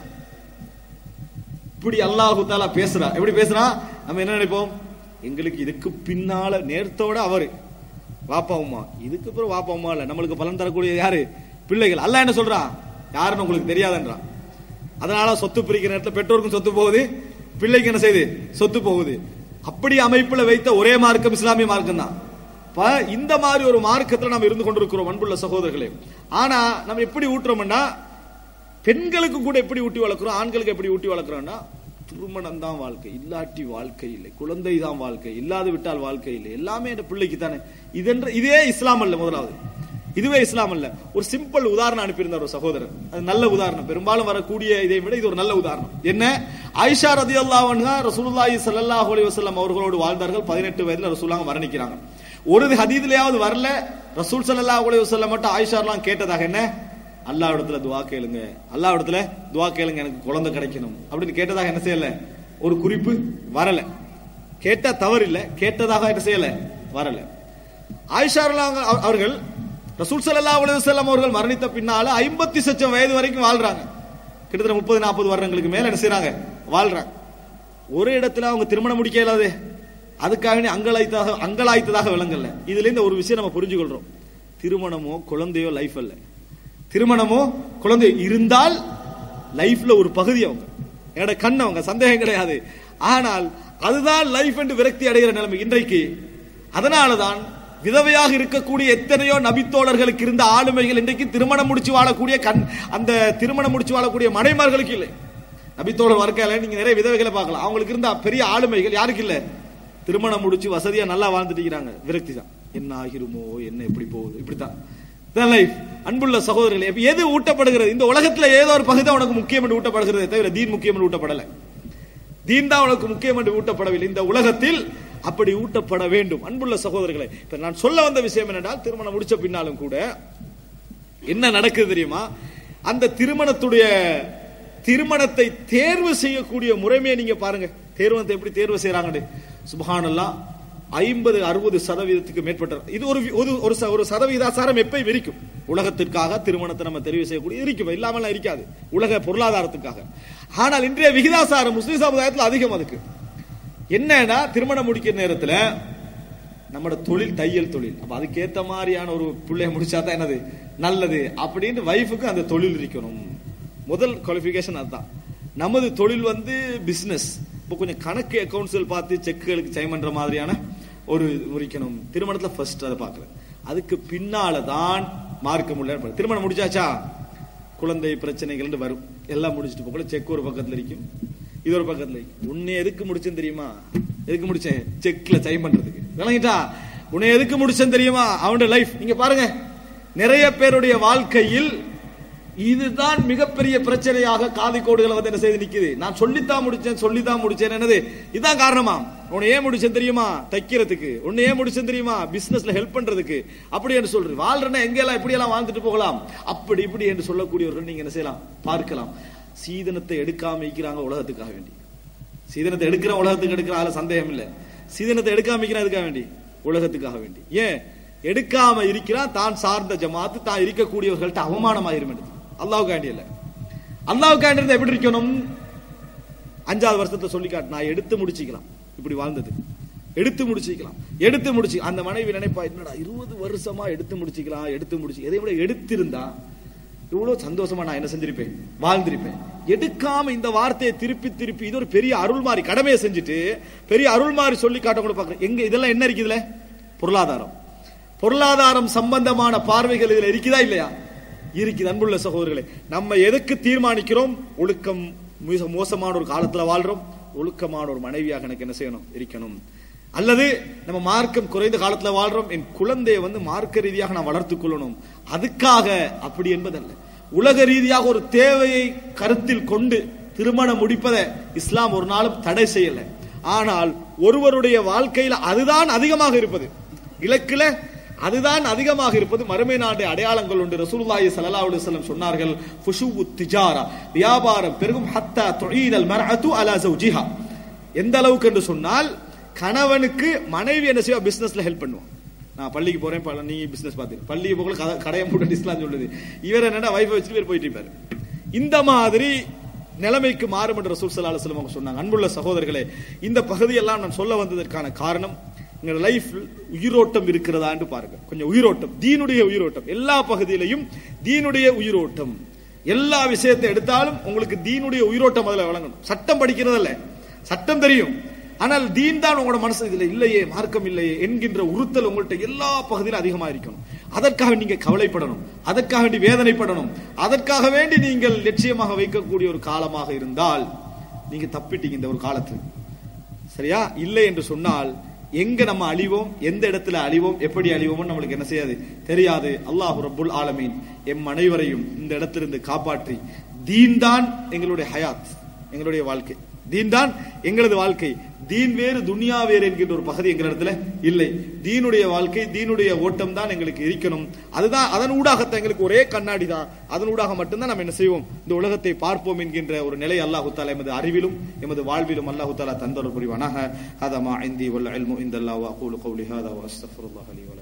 இப்படி அல்லாஹு தாலா பேசுறா எப்படி பேசுறா நம்ம என்ன நினைப்போம் எங்களுக்கு இதுக்கு பின்னால நேரத்தோட அவரு வாப்பா அம்மா இதுக்கு அப்புறம் வாப்பா அம்மா இல்ல நம்மளுக்கு பலன் தரக்கூடிய யாரு பிள்ளைகள் அல்லாஹ் என்ன சொல்றான் யாருன்னு உங்களுக்கு தெரியாதுன்றான் அதனால சொத்து பிரிக்கிற நேரத்துல பெற்றோருக்கும் சொத்து போகுது பிள்ளைக்கு என்ன செய்யுது சொத்து போகுது அப்படி அமைப்புல வைத்த ஒரே மார்க்கம் இஸ்லாமிய மார்க்கம் தான் இப்ப இந்த மாதிரி ஒரு மார்க்கத்துல நாம் இருந்து கொண்டிருக்கிறோம் அன்புள்ள சகோதரர்களே ஆனா நம்ம எப்படி ஊட்டுறோம்னா பெண்களுக்கு கூட எப்படி ஊட்டி வளர்க்குறோம் ஆண்களுக்கு எப்படி ஊட்டி வளர்க்குறோம்னா திருமணம் தான் வாழ்க்கை இல்லாட்டி வாழ்க்கை இல்லை குழந்தை தான் வாழ்க்கை இல்லாது விட்டால் வாழ்க்கை இல்லை எல்லாமே இந்த பிள்ளைக்கு தானே இதென்ற இதே இஸ்லாம் அல்ல முதலாவது இதுவே இஸ்லாம் அல்ல ஒரு சிம்பிள் உதாரணம் அனுப்பியிருந்தார் ஒரு சகோதரர் அது நல்ல உதாரணம் பெரும்பாலும் வரக்கூடிய இதை விட இது ஒரு நல்ல உதாரணம் என்ன ஆயிஷா ரதி அல்லாஹா ரசூலுல்லாஹி ஸல்லல்லாஹு அலைஹி வஸல்லம் அவர்களோடு வாழ்ந்தார்கள் பதினெட்டு வயதுல ரசூலாங்க மரணிக்கிறாங்க ஒரு ஹதீதிலேயாவது வரல ரசூல் ஸல்லல்லாஹு அலைஹி வஸல்லம் மட்டும் ஆயிஷாலாம் கேட்டதாக என்ன அல்லாஹ் இடத்துல துவா கேளுங்க அல்லாஹ் இடத்துல துவா கேளுங்க எனக்கு குழந்தை கிடைக்கணும் அப்படின்னு கேட்டதாக என்ன செய்யல ஒரு குறிப்பு வரல கேட்டா தவறு இல்ல கேட்டதாக என்ன செய்யல வரல ஆயிஷா ரலியல்லாஹு அவ- அவர்கள் ரசூல் ஸல்லல்லாஹு அலைஹி வஸல்லம் அவர்கள் மரணித்த பின்னால 50 சச்சம் வயது வரைக்கும் வாழ்றாங்க கிட்டத்தட்ட முப்பது நாற்பது வருடங்களுக்கு மேல என்ன செய்றாங்க வாழ்றாங்க ஒரு இடத்துல அவங்க திருமணம் முடிக்க இயலாது அதுக்காக வேண்டி அங்கலாய்த்ததாக அங்கலாய்த்ததாக விளங்கல இதுல இருந்து ஒரு விஷயம் நம்ம புரிஞ்சுக்கொள்றோம் திருமணமோ குழந்தையோ லைஃப் அல்ல திருமணமோ குழந்தை இருந்தால் லைஃப்ல ஒரு பகுதி அவங்க என்னோட கண் அவங்க சந்தேகம் கிடையாது ஆனால் அதுதான் லைஃப் என்று விரக்தி அடைகிற நிலைமை இன்றைக்கு அதனாலதான் விதவையாக இருக்கக்கூடிய எத்தனையோ நபித்தோழர்களுக்கு இருந்த ஆளுமைகள் இன்றைக்கு திருமணம் முடிச்சு வாழக்கூடிய கண் அந்த திருமணம் முடிச்சு வாழக்கூடிய மனைமார்களுக்கு இல்லை நபித்தோழர் வாழ்க்கையில நீங்க நிறைய விதவைகளை பார்க்கலாம் அவங்களுக்கு இருந்த பெரிய ஆளுமைகள் யாருக்கு இல்ல திருமணம் முடிச்சு வசதியா நல்லா வாழ்ந்துட்டு இருக்கிறாங்க விரக்தி தான் என்ன ஆகிருமோ என்ன எப்படி போகுது இப்படித்தான் இதான் லைஃப் அன்புள்ள சகோதரர்களே இப்ப எது ஊட்டப்படுகிறது இந்த உலகத்துல ஏதோ ஒரு பகுதி உனக்கு முக்கியம் என்று ஊட்டப்படுகிறதே தவிர தீன் முக்கியம் என்று ஊட்டப்படல தீன் தான் உனக்கு முக்கியம் என்று ஊட்டப்படவில்லை இந்த உலகத்தில் அப்படி ஊட்டப்பட வேண்டும் அன்புள்ள சகோதரர்களே இப்ப நான் சொல்ல வந்த விஷயம் என்னென்றால் திருமணம் முடிச்ச பின்னாலும் கூட என்ன நடக்குது தெரியுமா அந்த திருமணத்துடைய திருமணத்தை தேர்வு செய்யக்கூடிய முறைமையை நீங்க பாருங்க தேர்வத்தை எப்படி தேர்வு செய்யறாங்க சுபஹானல்லாஹ் ஐம்பது அறுபது சதவீதத்துக்கு மேற்பட்ட இது ஒரு ஒரு ஒரு ச- ஒரு சதவீதாசாரம் எப்ப விரிக்கும் உலகத்திற்காக திருமணத்தை நம்ம தெரிவு செய்யக்கூடிய இருக்கும் இல்லாமலாம் இருக்காது உலக பொருளாதாரத்துக்காக ஆனால் இன்றைய விகிதாசாரம் முஸ்லிம் சமுதாயத்தில் அதிகம் அதுக்கு என்னன்னா திருமணம் முடிக்கிற நேரத்துல நம்மட தொழில் தையல் தொழில் அப்ப அதுக்கேத்த மாதிரியான ஒரு பிள்ளைய முடிச்சா தான் என்னது நல்லது அப்படின்னு வைஃபுக்கு அந்த தொழில் இருக்கணும் முதல் குவாலிஃபிகேஷன் அதுதான் நமது தொழில் வந்து பிசினஸ் இப்போ கொஞ்சம் கணக்கு அக்கௌண்ட்ஸில் பார்த்து செக்குகளுக்கு சைன் பண்ற மாதிரியான ஒரு முறிக்கணும் திருமணத்துல ஃபர்ஸ்ட் அதை பார்க்கறேன் அதுக்கு பின்னால தான் மார்க்க முடியல திருமணம் முடிச்சாச்சா குழந்தை பிரச்சனைகள் வரும் எல்லாம் முடிச்சிட்டு போகல செக் ஒரு பக்கத்துல இருக்கும் இது ஒரு பக்கத்துல இருக்கும் உன்னை எதுக்கு முடிச்சேன்னு தெரியுமா எதுக்கு முடிச்சேன் செக்ல சைன் பண்றதுக்கு விளங்கிட்டா உன்னை எதுக்கு முடிச்சேன்னு தெரியுமா அவனுடைய லைஃப் நீங்க பாருங்க நிறைய பேருடைய வாழ்க்கையில் இதுதான் மிகப்பெரிய பிரச்சனையாக காதி கோடுகளை வந்து என்ன செய்து நிக்குது நான் சொல்லித்தான் முடிச்சேன் சொல்லித்தான் முடிச்சேன் என்னது இதான் காரணமா உன்னை ஏன் முடிச்சேன் தெரியுமா தைக்கிறதுக்கு உன்னை ஏன் முடிச்சேன் தெரியுமா பிசினஸ்ல ஹெல்ப் பண்றதுக்கு அப்படி என்று சொல்றது வாழ்றேன்னா எங்கெல்லாம் எப்படி எல்லாம் வாழ்ந்துட்டு போகலாம் அப்படி இப்படி என்று சொல்லக்கூடியவர்கள் நீங்க என்ன செய்யலாம் பார்க்கலாம் சீதனத்தை எடுக்காம இருக்கிறாங்க உலகத்துக்காக வேண்டி சீதனத்தை எடுக்கிற உலகத்துக்கு எடுக்கிற ஆள சந்தேகம் இல்ல சீதனத்தை எடுக்காம இருக்கிறான் அதுக்காக வேண்டி உலகத்துக்காக வேண்டி ஏன் எடுக்காம இருக்கிறான் தான் சார்ந்த ஜமாத்து தான் இருக்கக்கூடியவர்கள்ட்ட அவமானமாயிரும் என்று அல்லாவுக்கு வேண்டி இல்ல அல்லாவுக்கு வேண்டி இருந்தா எப்படி இருக்கணும் அஞ்சாவது வருஷத்தை சொல்லி காட்டு நான் எடுத்து முடிச்சுக்கலாம் இப்படி வாழ்ந்தது எடுத்து முடிச்சுக்கலாம் எடுத்து முடிச்சு அந்த மனைவி நினைப்பா என்னடா இருபது வருஷமா எடுத்து முடிச்சுக்கலாம் எடுத்து முடிச்சு எதை விட எடுத்திருந்தா இவ்வளவு சந்தோஷமா நான் என்ன செஞ்சிருப்பேன் வாழ்ந்திருப்பேன் எடுக்காம இந்த வார்த்தையை திருப்பி திருப்பி இது ஒரு பெரிய அருள் மாதிரி கடமையை செஞ்சுட்டு பெரிய அருள் மாதிரி சொல்லி காட்ட கூட பாக்குறேன் எங்க இதெல்லாம் என்ன இருக்குதுல பொருளாதாரம் பொருளாதாரம் சம்பந்தமான பார்வைகள் இதுல இருக்குதா இல்லையா இருக்குது அன்புள்ள சகோதரர்களே நம்ம எதுக்கு தீர்மானிக்கிறோம் ஒழுக்கம் மிக மோசமான ஒரு காலத்துல வாழ்றோம் ஒழுக்கமான ஒரு மனைவியாக எனக்கு என்ன செய்யணும் இருக்கணும் அல்லது நம்ம மார்க்கம் குறைந்த காலத்துல வாழ்றோம் என் குழந்தையை வந்து மார்க்க ரீதியாக நான் வளர்த்துக் கொள்ளணும் அதுக்காக அப்படி என்பதல்ல உலக ரீதியாக ஒரு தேவையை கருத்தில் கொண்டு திருமணம் முடிப்பதை இஸ்லாம் ஒரு நாளும் தடை செய்யல ஆனால் ஒருவருடைய வாழ்க்கையில அதுதான் அதிகமாக இருப்பது இலக்குல அதுதான் அதிகமாக இருப்பது மறுமை நாடு அடையாளங்கள் உண்டு ரசூலுல்லாஹி ஸல்லல்லாஹு அலைஹி வஸல்லம் சொன்னார்கள் ஃபுஷுவு திஜாரா வியாபாரம் பெருகும் ஹத்தா துஈதல் மர்அத்து அலா ஜௌஜிஹா எந்த அளவுக்கு என்று சொன்னால் கணவனுக்கு மனைவி என்ன செய்வா பிசினஸ்ல ஹெல்ப் பண்ணுவான் நான் பள்ளிக்கு போறேன் பல- நீ பிசினஸ் பார்த்து பள்ளிக்கு போகல கதை- கடையை போட்டு இஸ்லாம் சொல்லுது இவர் என்னடா வைஃபை வச்சுட்டு இவர் போயிட்டு இருப்பாரு இந்த மாதிரி நிலைமைக்கு மாறும் என்று ரசூல் ஸல்லல்லாஹு அலைஹி வஸல்லம் அவங்க சொன்னாங்க அன்புள்ள சகோதரர்களே இந்த பகுதியெல்லாம் நான் சொல்ல வந்ததற்கான காரணம் எங்க லைஃப் உயிரோட்டம் இருக்கிறதான்னு பாருங்க கொஞ்சம் உயிரோட்டம் தீனுடைய உயிரோட்டம் எல்லா பகுதியிலையும் தீனுடைய உயிரோட்டம் எல்லா விஷயத்தை எடுத்தாலும் உங்களுக்கு தீனுடைய உயிரோட்டம் அதுல வழங்கணும் சட்டம் படிக்கிறதல்ல சட்டம் தெரியும் ஆனால் தீன் தான் உங்களோட மனசு இதுல இல்லையே மார்க்கம் இல்லையே என்கின்ற உறுத்தல் உங்கள்ட்ட எல்லா பகுதியிலும் அதிகமா இருக்கணும் அதற்காக நீங்க கவலைப்படணும் அதற்காக வேண்டி வேதனைப்படணும் அதற்காக வேண்டி நீங்கள் லட்சியமாக வைக்கக்கூடிய ஒரு காலமாக இருந்தால் நீங்க தப்பிட்டீங்க இந்த ஒரு காலத்தில் சரியா இல்லை என்று சொன்னால் எங்க நம்ம அழிவோம் எந்த இடத்துல அழிவோம் எப்படி அழிவோம் நம்மளுக்கு என்ன செய்யாது தெரியாது அல்லாஹ் ரப்புல் ஆலமீன் எம் அனைவரையும் இந்த இடத்திலிருந்து காப்பாற்றி தீன் தான் எங்களுடைய ஹயாத் எங்களுடைய வாழ்க்கை தீன் தான் எங்களது வாழ்க்கை தீன் வேறு துனியா வேறு என்கின்ற ஒரு பகுதி எங்களிடத்துல இல்லை தீனுடைய வாழ்க்கை தீனுடைய ஓட்டம் தான் எங்களுக்கு இருக்கணும் அதுதான் அதன் ஊடாகத்தான் எங்களுக்கு ஒரே கண்ணாடி தான் அதன் ஊடாக மட்டும்தான் நம்ம என்ன செய்வோம் இந்த உலகத்தை பார்ப்போம் என்கின்ற ஒரு நிலை அல்லாஹு தாலா எமது அறிவிலும் எமது வாழ்விலும் அல்லாஹு தாலா தந்தொரு புரிவானாக ஹதமா இந்தி வல்ல இல்மு இந்த அல்லாஹ் அகூலு கௌலி ஹாதா வஸ்தஃபுல்லாஹ் அலி வல